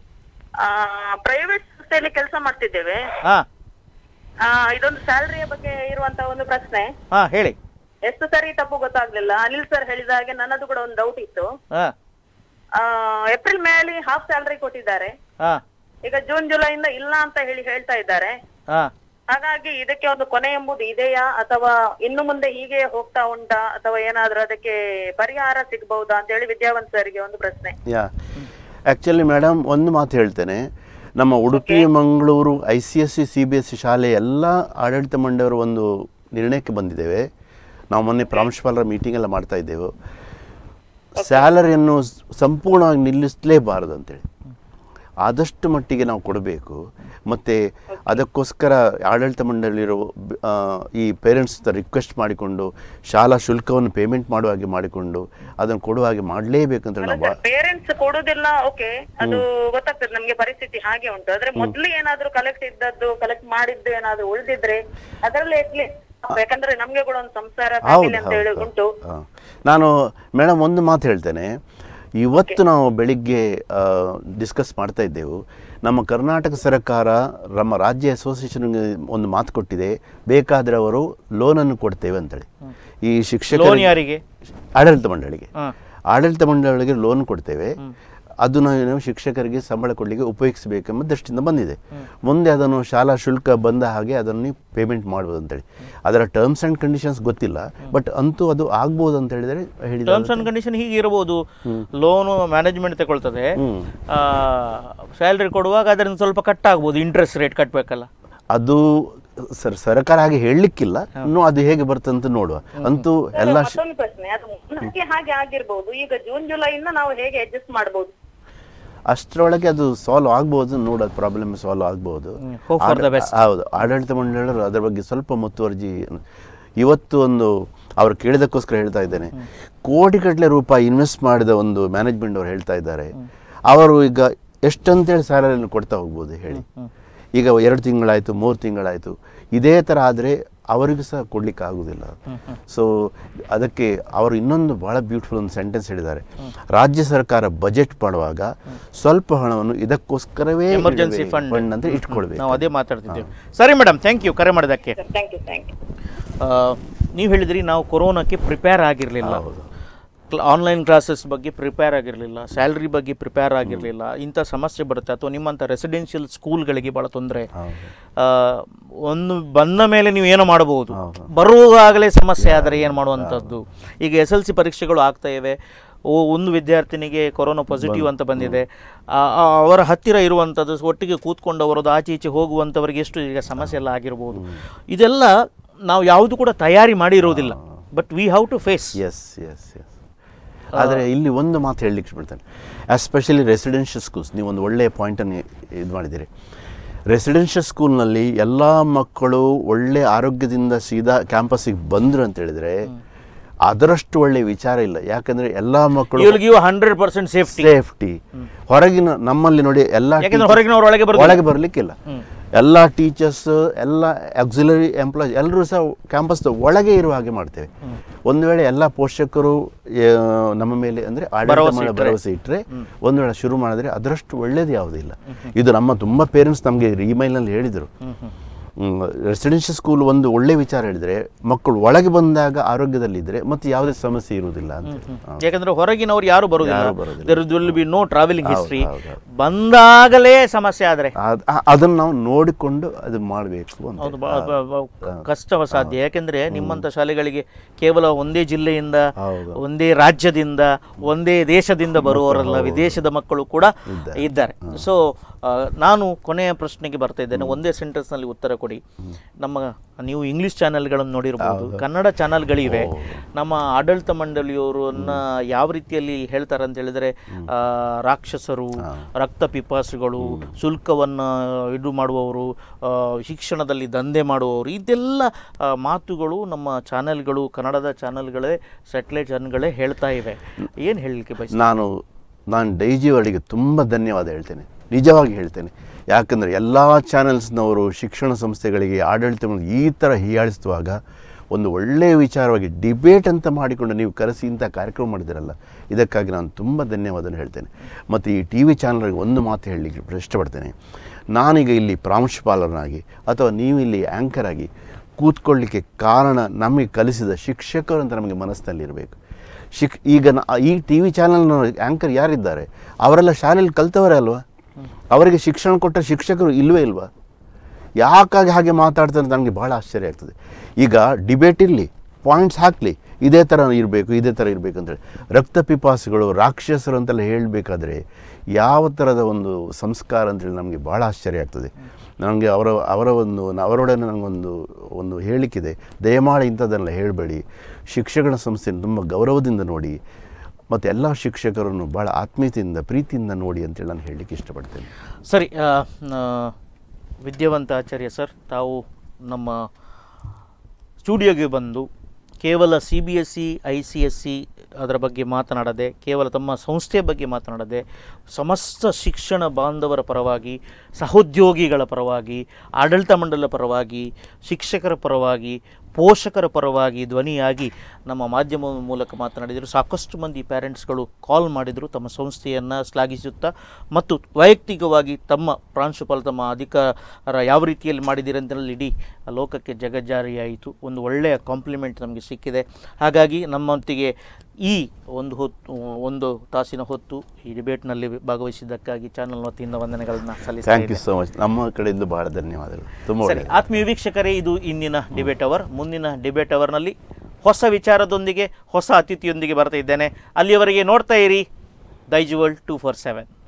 ಪ್ರೈವೇಟ್ ಸಂಸ್ಥೆಯಲ್ಲಿ ಕೆಲಸ ಮಾಡ್ತಿದ್ದೇವೆ ಹಾಂ ಆ, ಇದೊಂದು ಸ್ಯಾಲರಿಯ ಬಗ್ಗೆ ಇರುವಂತ ಒಂದು ಪ್ರಶ್ನೆ ಹಾಂ ಹೇಳಿ ಎಷ್ಟು ಸರಿ ತಪ್ಪು ಗೊತ್ತಾಗ್ಲಿಲ್ಲ ಅನಿಲ್ ಸರ್ ಹೇಳಿದ ಹಾಗೆ ನನ್ನದು ಕೂಡ ಒಂದು ಡೌಟ್ ಇತ್ತು ಹಾಂ ಆ, ಏಪ್ರಿಲ್ ಮೇ ಅಲ್ಲಿ ಹಾಫ್ ಸ್ಯಾಲರಿ ಕೊಟ್ಟಿದ್ದಾರೆ ಹಾಂ ಈಗ ಜೂನ್ ಜುಲೈಯಿಂದ ಇಲ್ಲ ಅಂತ ಹೇಳಿ ಹೇಳ್ತಾ ಇದ್ದಾರೆ ಹಾಂ ಹಾಗಾಗಿ ಇದಕ್ಕೆ ಒಂದು ಕೊನೆ ಎಂಬುದು ಇದೆಯಾ ಅಥವಾ ಇನ್ನು ಮುಂದೆ ಹೀಗೆ ಹೋಗ್ತಾ ಉಂಟಾ ಅಥವಾ ಏನಾದ್ರೂ ಅದಕ್ಕೆ ಪರಿಹಾರ ಸಿಗಬಹುದಾ ಅಂತ ಹೇಳಿ ವಿದ್ಯಾವಂತ ಸರ್ಗೆ ಒಂದು ಪ್ರಶ್ನೆ ಯಾ ಆ್ಯಕ್ಚುಲಿ ಮೇಡಮ್ ಒಂದು ಮಾತು ಹೇಳ್ತೇನೆ ನಮ್ಮ Udupi Mangaluru I C S C C B S C ಶಾಲೆ ಎಲ್ಲ ಆಡಳಿತ ಮಂಡಳಿಯವರು ಒಂದು ನಿರ್ಣಯಕ್ಕೆ ಬಂದಿದ್ದೇವೆ ನಾವು ಮೊನ್ನೆ ಪ್ರಾಂಶುಪಾಲರ ಮೀಟಿಂಗ್ ಎಲ್ಲ ಮಾಡ್ತಾ ಇದ್ದೆವು ಸ್ಯಾಲರಿಯನ್ನು ಸ್- ಸಂಪೂರ್ಣವಾಗಿ ನಿಲ್ಲಿಸಲೇಬಾರದು ಅಂತೇಳಿ ಆದಷ್ಟು ಮಟ್ಟಿಗೆ ನಾವು ಕೊಡಬೇಕು ಮತ್ತು ಅದಕ್ಕೋಸ್ಕರ ಆಡಳಿತ ಮಂಡಳಿರೋ ಬ- ಆ, ಈ ಪೇರೆಂಟ್ಸ್ ರಿಕ್ವೆಸ್ಟ್ ಮಾಡಿಕೊಂಡು ಶಾಲಾ ಶುಲ್ಕವನ್ನು ಪೇಮೆಂಟ್ ಮಾಡುವ ಹಾಗೆ ಮಾಡಿಕೊಂಡು ಅದನ್ನು ಕೊಡುವ ಹಾಗೆ ಮಾಡಲೇಬೇಕಂತ ನಾವು ಬಾ- ಪೇರೆಂಟ್ಸ್ ಕೊಡುದಿಲ್ಲ ಓಕೆ ಅದು ಗೊತ್ತಾಗ್ತದೆ ನಮ್ಗೆ ಪರಿಸ್ಥಿತಿ ಹಾಗೆ ಉಂಟು ಆದ್ರೆ ಮೊದ್ಲು ಏನಾದ್ರೂ ಕಲೆಕ್ಟ್ ಇದ್ದದ್ದು ಕಲೆಕ್ಟ್ ಮಾಡಿದ್ದು ಏನಾದ್ರೂ ಉಳಿದಿದ್ರೆ ಅದರಲ್ಲಿ ಅಟ್ಲೀಸ್ಟ್ ಯಾಕಂದ್ರೆ ನಮ್ಗೆ ಕೂಡ ಒಂದು ಸಂಸಾರ ಹೌದು ಫ್ಯಾಮಿಲಿ ಅಂತ ಹೇಳಿ ಹೌದು ಉಂಟು ಹಾ. ನಾನು ಮೇಡಮ್ ಒಂದು ಮಾತು ಹೇಳ್ತೇನೆ ಇವತ್ತು ನಾವು ಬೆಳಿಗ್ಗೆ ಡಿಸ್ಕಸ್ ಮಾಡ್ತಾ ಇದ್ದೆವು ನಮ್ಮ ಕರ್ನಾಟಕ ಸರ್ಕಾರ ನಮ್ಮ ರಾಜ್ಯ ಅಸೋಸಿಯೇಷನ್ಗೆ ಒಂದು ಮಾತು ಕೊಟ್ಟಿದೆ ಬೇಕಾದರೆ ಅವರು ಲೋನನ್ನು ಕೊಡ್ತೇವೆ ಅಂತೇಳಿ ಈ ಶಿಕ್ಷಕ ಲೋನ್ ಯಾರಿಗೆ ಆಡಳಿತ ಮಂಡಳಿಗೆ ಹಾಂ ಆಡಳಿತ ಮಂಡಳಿಗೆ ಲೋನ್ ಕೊಡ್ತೇವೆ ಅದು ನಾವು ಶಿಕ್ಷಕರಿಗೆ ಸಂಬಳ ಕೊಡಲಿಕ್ಕೆ ಉಪಯೋಗಿಸಬೇಕೆಂಬ ದೃಷ್ಟಿಯಿಂದ ಬಂದಿದೆ ಮುಂದೆ ಅದನ್ನು ಶಾಲಾ ಶುಲ್ಕ ಬಂದ ಹಾಗೆ ಅದನ್ನು ನೀವು ಪೇಮೆಂಟ್ ಮಾಡ್ಬೋದು ಅಂತೇಳಿ ಅದರ ಟರ್ಮ್ಸ್ ಆ್ಯಂಡ್ ಕಂಡೀಷನ್ಸ್ ಗೊತ್ತಿಲ್ಲ ಬಟ್ ಅಂತೂ ಅದು ಆಗ್ಬೋದು ಅಂತ ಹೇಳಿದರೆ ಹೇಳಿದ ಟರ್ಮ್ಸ್ ಅಂಡ್ ಕಂಡೀಷನ್ ಹೀಗೆ ಇರಬಹುದು ಲೋನು ಮ್ಯಾನೇಜ್ಮೆಂಟ್ ತಗೊಳ್ತದೆ ಹ್ಮ್. ಸ್ಯಾಲ್ರಿ ಕೊಡುವಾಗ ಅದರಿಂದ ಸ್ವಲ್ಪ ಕಟ್ ಆಗ್ಬೋದು ಇಂಟ್ರೆಸ್ಟ್ ರೇಟ್ ಕಟ್ಟಬೇಕಲ್ಲ ಅದು ಸರ್ ಸರ್ಕಾರ ಹಾಗೆ ಹೇಳಲಿಕ್ಕಿಲ್ಲ ಇನ್ನು ಅದು ಹೇಗೆ ಬರ್ತದೆ ಅಂತ ನೋಡುವ ಅಂತೂ ಎಲ್ಲ ಶಿ- ಮತ್ತೊಂದು ಪ್ರಶ್ನೆ ಅದು ಮುಂದಕ್ಕೆ ಹಾಗೆ ಆಗಿರ್ಬೋದು ಈಗ ಜೂನ್ ಜುಲೈ ಇಂದ ನಾವು ಹೇಗೆ ಅಡ್ಜಸ್ಟ್ ಮಾಡಬಹುದು ಅಷ್ಟರೊಳಗೆ ಅದು ಸಾಲ್ವ್ ಆಗ್ಬೋದು ನೋಡೋದು ಪ್ರಾಬ್ಲಮ್ ಸಾಲ್ವ್ ಆಗ್ಬೋದು ಹ್ಮ್. Hope for the ಆಡ- best. ಹೌದು ಆಡಳಿತ ಮಂಡಳಿಯವರು ಅದರ ಬಗ್ಗೆ ಸ್ವಲ್ಪ ಮುತುವರ್ಜಿ ಇವತ್ತು ಒಂದು ಅವ್ರು ಕೇಳಿದಕ್ಕೋಸ್ಕರ ಹೇಳ್ತಾ ಇದ್ದೇನೆ ಕೋಟಿಗಟ್ಟಲೆ ರೂಪಾಯಿ ಇನ್ವೆಸ್ಟ್ ಮಾಡಿದ ಒಂದು ಮ್ಯಾನೇಜ್ಮೆಂಟ್ ಅವರು ಹೇಳ್ತಾ ಇದ್ದಾರೆ ಅವರು ಈಗ ಎಷ್ಟಂತೇಳಿ ಸ್ಯಾಲರಿಯನ್ನು ಕೊಡ್ತಾ ಹೋಗ್ಬೋದು ಹೇಳಿ ಈಗ ಎರಡು ತಿಂಗಳಾಯಿತು ಮೂರು ತಿಂಗಳಾಯಿತು ಇದೇ ಥರ ಆದರೆ ಅವರಿಗೂ ಸಹ ಕೊಡ್ಲಿಕ್ಕೆ ಆಗುವುದಿಲ್ಲ ಸೊ ಅದಕ್ಕೆ ಅವರು ಇನ್ನೊಂದು ಬಹಳ ಬ್ಯೂಟಿಫುಲ್ ಒಂದು ಸೆಂಟೆನ್ಸ್ ಹೇಳಿದ್ದಾರೆ ರಾಜ್ಯ ಸರ್ಕಾರ ಬಜೆಟ್ ಮಾಡುವಾಗ ಸ್ವಲ್ಪ ಹಣವನ್ನು ಇದಕ್ಕೋಸ್ಕರವೇ ಎಮರ್ಜೆನ್ಸಿ ಇಡಬೇಕು, ಫಂಡ್ ಫಂಡ್ ಅಂತ ಇಟ್ಕೊಳ್ಬೇಕು ನಾವು ಅದೇ ಮಾತಾಡ್ತಿದ್ದೇವೆ ಸರಿ ಮೇಡಮ್ ಥ್ಯಾಂಕ್ ಯು ಕರೆ ಮಾಡಿದ್ದಕ್ಕೆ ಥ್ಯಾಂಕ್ ಯು ಥ್ಯಾಂಕ್ ಯು ನೀವು ಹೇಳಿದ್ರಿ ನಾವು ಕೊರೋನಾಕ್ಕೆ ಪ್ರಿಪೇರ್ ಆಗಿರಲಿಲ್ಲ ಹೌದು. ಆನ್ಲೈನ್ ಕ್ಲಾಸಸ್ ಬಗ್ಗೆ ಪ್ರಿಪೇರ್ ಆಗಿರಲಿಲ್ಲ ಸ್ಯಾಲ್ರಿ ಬಗ್ಗೆ ಪ್ರಿಪೇರ್ ಆಗಿರಲಿಲ್ಲ ಇಂಥ ಸಮಸ್ಯೆ ಬರುತ್ತೆ ಅಥವಾ ನಿಮ್ಮಂಥ ರೆಸಿಡೆನ್ಷಿಯಲ್ ಸ್ಕೂಲ್ಗಳಿಗೆ ಭಾಳ ತೊಂದರೆ ಹೌದು. ಒಂದು ಬಂದ ಮೇಲೆ ನೀವು ಏನು ಮಾಡಬಹುದು ಹೌದು. ಬರುವಾಗಲೇ ಸಮಸ್ಯೆ ಆದರೆ ಏನು ಮಾಡುವಂಥದ್ದು ಈಗ ಎಸ್ ಎಲ್ ಸಿ ಪರೀಕ್ಷೆಗಳು ಆಗ್ತಾ ಇವೆ ಓ ಒಂದು ವಿದ್ಯಾರ್ಥಿನಿಗೆ ಕೊರೋನಾ ಪಾಸಿಟಿವ್ ಅಂತ ಬಂದಿದೆ ಆ- ಆ ಅವರ ಹತ್ತಿರ ಇರುವಂಥದ್ದು ಒಟ್ಟಿಗೆ ಕೂತ್ಕೊಂಡು ಅವರದ್ದು ಆಚೆ ಈಚೆ ಹೋಗುವಂಥವರಿಗೆ ಎಷ್ಟು ಈಗ ಸಮಸ್ಯೆ ಎಲ್ಲ ಆಗಿರ್ಬೋದು ಇದೆಲ್ಲ ನಾವು ಯಾವುದು ಕೂಡ ತಯಾರಿ ಮಾಡಿರೋದಿಲ್ಲ but we have to face yes yes yes ಆದರೆ ಇಲ್ಲಿ ಒಂದು ಮಾತು ಹೇಳಲಿಕ್ಕೆ ಇಷ್ಟಪಡ್ತೇನೆ ಎಸ್ಪೆಷಲಿ ರೆಸಿಡೆನ್ಷಿಯಲ್ ಸ್ಕೂಲ್ಸ್ ನೀವು ಒಂದು ಒಳ್ಳೆಯ ಪಾಯಿಂಟನ್ನು ಇದು ಮಾಡಿದ್ದೀರಿ ರೆಸಿಡೆನ್ಷಿಯಲ್ ಸ್ಕೂಲ್ನಲ್ಲಿ ಎಲ್ಲ ಮಕ್ಕಳು ಒಳ್ಳೆ ಆರೋಗ್ಯದಿಂದ ಸೀದಾ ಕ್ಯಾಂಪಸ್ಸಿಗೆ ಬಂದರು ಅಂತ ಹೇಳಿದರೆ ಅದರಷ್ಟು ಒಳ್ಳೆ ವಿಚಾರ ಇಲ್ಲ ಯಾಕಂದರೆ ಎಲ್ಲ ಮಕ್ಕಳು you will give hundred percent safety safety ಹೊರಗಿನ ನಮ್ಮಲ್ಲಿ ನೋಡಿ ಎಲ್ಲ ಯಾಕಂದ್ರೆ teachers- ಹೊರಗಿನವ್ರು ಒಳಗೆ ಬರೋದಿಲ್ಲ. ಒಳಗೆ ಬರಲಿಕ್ಕಿಲ್ಲ ಎಲ್ಲ ಟೀಚರ್ಸ್ ಎಲ್ಲ ಆಕ್ಸಿಲರಿ ಎಂಪ್ಲಾಯ್ ಎಲ್ಲರೂ ಸಹ ಕ್ಯಾಂಪಸ್ ಒಳಗೆ ಇರುವ ಹಾಗೆ ಮಾಡ್ತೇವೆ ಒಂದು ವೇಳೆ ಎಲ್ಲ ಪೋಷಕರು ಆ, ನಮ್ಮ ಮೇಲೆ ಅಂದರೆ ಆಡಳಿತ ಭರವಸೆ ಮಾಡೋ ಇಟ್ರೆ. ಭರವಸೆ ಇಟ್ಟರೆ ಒಂದು ವೇಳೆ ಶುರು ಮಾಡಿದ್ರೆ ಅದರಷ್ಟು ಒಳ್ಳೇದು ಯಾವುದಿಲ್ಲ ಇದು ನಮ್ಮ ತುಂಬ ಪೇರೆಂಟ್ಸ್ ನಮಗೆ ಇಮೇಲ್ನಲ್ಲಿ ಹೇಳಿದರು ರೆಸಿಡೆನ್ಷಿಯಲ್ ಸ್ಕೂಲ್ ಒಂದು ಒಳ್ಳೆ ವಿಚಾರ ಹೇಳಿದರೆ ಮಕ್ಕಳು ಒಳಗೆ ಬಂದಾಗ ಆರೋಗ್ಯದಲ್ಲಿದ್ದರೆ ಮತ್ತೆ ಯಾವುದೇ ಸಮಸ್ಯೆ ಇರುವುದಿಲ್ಲ ಅಂತ ಹಾ. ಯಾಕಂದ್ರೆ ಹೊರಗಿನವರು ಯಾರು ಬರುದಿಲ್ಲ ಯಾರು ಬರೋದಿಲ್ಲ. There will be no travelling ಹೌದು, ಹಿಸ್ಟ್ರಿ ಹೌದು, ಹೌದು. ಬಂದಾಗಲೇ ಸಮಸ್ಯೆ ಆದ್ರೆ ಅದ್- ಅ- ಅದನ್ನು ನಾವು ನೋಡಿಕೊಂಡು ಅದು ಮಾಡಬೇಕು ಅಂತ ಹೌದು ಬ- ಬ- ಬ- ಕಷ್ಟವ ಸಾಧ್ಯ ಯಾಕೆಂದ್ರೆ ನಿಮ್ಮಂತ ಶಾಲೆಗಳಿಗೆ ಕೇವಲ ಒಂದೇ ಜಿಲ್ಲೆಯಿಂದ ಹೌದು. ಒಂದೇ ರಾಜ್ಯದಿಂದ ಒಂದೇ ದೇಶದಿಂದ ಬರುವವರಲ್ಲ ವಿದೇಶದ ಮಕ್ಕಳು ಕೂಡ ಇದ್ದಾರೆ ಸೊ ನಾನು ಕೊನೆಯ ಪ್ರಶ್ನೆಗೆ ಬರ್ತಾ ಇದ್ದೇನೆ ಒಂದೇ sentence ನಲ್ಲಿ ಉತ್ತರ ಕೊಡಿ ನಮ್ಮ ನೀವು ಇಂಗ್ಲಿಷ್ ಚಾನೆಲ್ಗಳನ್ನು ನೋಡಿರ್ಬೋದು ಕನ್ನಡ ಚಾನೆಲ್ಗಳಿವೆ ನಮ್ಮ ಆಡಳಿತ ಮಂಡಳಿಯವರನ್ನ ಯಾವ ರೀತಿಯಲ್ಲಿ ಹೇಳ್ತಾರೆ ಅಂತ ಹೇಳಿದ್ರೆ ಆ, ರಾಕ್ಷಸರು ರಕ್ತ ಪಿಪಾಸುಗಳು ಶುಲ್ಕವನ್ನು ಇದು ಮಾಡುವವರು ಆ, ಶಿಕ್ಷಣದಲ್ಲಿ ದಂಧೆ ಮಾಡುವವರು ಇದೆಲ್ಲ ಆ, ಮಾತುಗಳು ನಮ್ಮ ಚಾನೆಲ್ಗಳು ಕನ್ನಡದ ಚಾನೆಲ್ಗಳೇ ಸ್ಯಾಟಲೈಟ್ ಚಾನೆಲ್ಗಳೇ ಹೇಳ್ತಾ ಇವೆ ಏನು ಹೇಳಲಿಕ್ಕೆ ಬಯಸ್ತೀರಿ ನಾನು ನಾನು ಡೈಜಿ ಅವರಿಗೆ ತುಂಬ ಧನ್ಯವಾದ ಹೇಳ್ತೇನೆ ನಿಜವಾಗಿ ಹೇಳ್ತೇನೆ ಯಾಕಂದರೆ ಎಲ್ಲ ಚಾನೆಲ್ಸ್ನವರು ಶಿಕ್ಷಣ ಸಂಸ್ಥೆಗಳಿಗೆ ಆಡಳಿತ ಮಂಡಳಿ ಈ ಥರ ಹೀಯಾಳಿಸುವಾಗ ಒಂದು ಒಳ್ಳೆಯ ವಿಚಾರವಾಗಿ ಡಿಬೇಟ್ ಅಂತ ಮಾಡಿಕೊಂಡು ನೀವು ಕರೆಸಿ ಇಂಥ ಕಾರ್ಯಕ್ರಮ ಮಾಡಿದಿರಲ್ಲ ಇದಕ್ಕಾಗಿ ನಾನು ತುಂಬ ಧನ್ಯವಾದನ ಹೇಳ್ತೇನೆ ಮತ್ತು ಈ ಟಿ ವಿ ಚಾನಲ್ಗೆ ಒಂದು ಮಾತು ಹೇಳಲಿಕ್ಕೆ ಇಷ್ಟಪಡ್ತೇನೆ ನಾನೀಗ ಇಲ್ಲಿ ಪ್ರಾಂಶುಪಾಲನಾಗಿ ಅಥವಾ ನೀವು ಇಲ್ಲಿ ಆ್ಯಂಕರ್ ಆಗಿ ಕೂತ್ಕೊಳ್ಳಿಕ್ಕೆ ಕಾರಣ ನಮಗೆ ಕಲಿಸಿದ ಶಿಕ್ಷಕರು ಅಂತ ನಮಗೆ ಮನಸ್ಸಿನಲ್ಲಿರಬೇಕು ಶಿಕ್ ಈಗ ನ- ಈ ಟಿ ವಿ ಚಾನಲ್ನ ಆ್ಯಂಕರ್ ಯಾರಿದ್ದಾರೆ ಅವರೆಲ್ಲ ಶಾಲೆಯಲ್ಲಿ ಕಲ್ತವರೇ ಅಲ್ವಾ ಅವರಿಗೆ ಶಿಕ್ಷಣ ಕೊಟ್ಟ ಶಿಕ್ಷಕರು ಇಲ್ವೇ ಇಲ್ವಾ ಯಾಕಾಗಿ ಹಾಗೆ ಮಾತಾಡ್ತಾರೆ ಅಂತ ನನಗೆ ಭಾಳ ಆಶ್ಚರ್ಯ ಆಗ್ತದೆ ಈಗ ಡಿಬೇಟ್ ಇರಲಿ ಪಾಯಿಂಟ್ಸ್ ಹಾಕಲಿ ಇದೇ ಥರ ಇರಬೇಕು ಇದೇ ಥರ ಇರಬೇಕು ಅಂತೇಳಿ ರಕ್ತ ಪಿಪಾಸುಗಳು ರಾಕ್ಷಸರು ಅಂತೆಲ್ಲ ಹೇಳಬೇಕಾದ್ರೆ ಯಾವ ಥರದ ಒಂದು ಸಂಸ್ಕಾರ ಅಂತೇಳಿ ನಮಗೆ ಭಾಳ ಆಶ್ಚರ್ಯ ಆಗ್ತದೆ ನನಗೆ ಅವರ ಅವರ ಒಂದು ಅವರೊಡನೆ ನನಗೊಂದು ಒಂದು ಹೇಳಿಕ್ಕಿದೆ ದಯಮಾಡಿ ಇಂಥದ್ದನ್ನೆಲ್ಲ ಹೇಳಬೇಡಿ ಶಿಕ್ಷಕರ ಸಂಸ್ಥೆಯನ್ನು ತುಂಬ ಗೌರವದಿಂದ ನೋಡಿ ಮತ್ತು ಎಲ್ಲ ಶಿಕ್ಷಕರನ್ನು ಭಾಳ ಆತ್ಮೀಯತೆಯಿಂದ ಪ್ರೀತಿಯಿಂದ ನೋಡಿ ಅಂತೇಳಿ ನಾನು ಹೇಳಲಿಕ್ಕೆ ಇಷ್ಟಪಡ್ತೇನೆ ಸರಿ ಆ, ಆ, ವಿದ್ಯಾವಂತ ಆಚಾರ್ಯ ಸರ್ ತಾವು ನಮ್ಮ ಸ್ಟುಡಿಯೋಗೆ ಬಂದು ಕೇವಲ C B S C I C S C ಅದರ ಬಗ್ಗೆ ಮಾತನಾಡದೆ ಕೇವಲ ತಮ್ಮ ಸಂಸ್ಥೆಯ ಬಗ್ಗೆ ಮಾತನಾಡದೆ ಸಮಸ್ತ ಶಿಕ್ಷಣ ಬಾಂಧವರ ಪರವಾಗಿ ಸಹೋದ್ಯೋಗಿಗಳ ಪರವಾಗಿ ಆಡಳಿತ ಮಂಡಲ ಪರವಾಗಿ ಶಿಕ್ಷಕರ ಪರವಾಗಿ ಪೋಷಕರ ಪರವಾಗಿ ಧ್ವನಿಯಾಗಿ ನಮ್ಮ ಮಾಧ್ಯಮದ ಮೂಲಕ ಮಾತನಾಡಿದರು ಸಾಕಷ್ಟು ಮಂದಿ ಪ್ಯಾರೆಂಟ್ಸ್ಗಳು ಕಾಲ್ ಮಾಡಿದರು ತಮ್ಮ ಸಂಸ್ಥೆಯನ್ನು ಶ್ಲಾಘಿಸುತ್ತಾ ಮತ್ತು ವೈಯಕ್ತಿಕವಾಗಿ ತಮ್ಮ ಪ್ರಾಂಶುಪಾಲ ತಮ್ಮ ಅಧಿಕಾರ ಯಾವ ರೀತಿಯಲ್ಲಿ ಮಾಡಿದ್ದೀರಿ ಅಂತೇಳಿ ಇಡೀ ಲೋಕಕ್ಕೆ ಜಗಜ್ಜಾರಿಯಾಯಿತು ಒಂದು ಒಳ್ಳೆಯ ಕಾಂಪ್ಲಿಮೆಂಟ್ ನಮಗೆ ಸಿಕ್ಕಿದೆ ಹಾಗಾಗಿ ನಮ್ಮೊಟ್ಟಿಗೆ ಈ ಒಂದು ಹೊತ್ತು ಒಂದು ತಾಸಿನ ಹೊತ್ತು ಈ ಡಿಬೇಟ್ನಲ್ಲಿ ಭಾಗವಹಿಸಿದ್ದಕ್ಕಾಗಿ ಚಾನಲ್ ವತಿಯಿಂದ ವಂದನೆಗಳನ್ನು ಥ್ಯಾಂಕ್ ಯು ಸಲ್ಲಿಸ್ತಾ ಸೊ ಮಚ್ ನಮ್ಮ ಕಡೆಯಿಂದ ಭಾಳ ಧನ್ಯವಾದಗಳು ತುಂಬ ಸರಿ ಒಳ್ಳೆಯದು ಆತ್ಮೀಯ ವೀಕ್ಷಕರೇ ಇದು ಇಂದಿನ ಡಿಬೇಟ್ ಅವರ್ ಮುಂದಿನ ಡಿಬೇಟ್ ಅವರ್ನಲ್ಲಿ ಹೊಸ ವಿಚಾರದೊಂದಿಗೆ ಹೊಸ ಅತಿಥಿಯೊಂದಿಗೆ ಬರ್ತಾ ಇದ್ದೇನೆ ಅಲ್ಲಿಯವರೆಗೆ ನೋಡ್ತಾ ಇರಿ ದೈಜುವಲ್ ಟೂ ಫೋರ್ ಸೆವೆನ್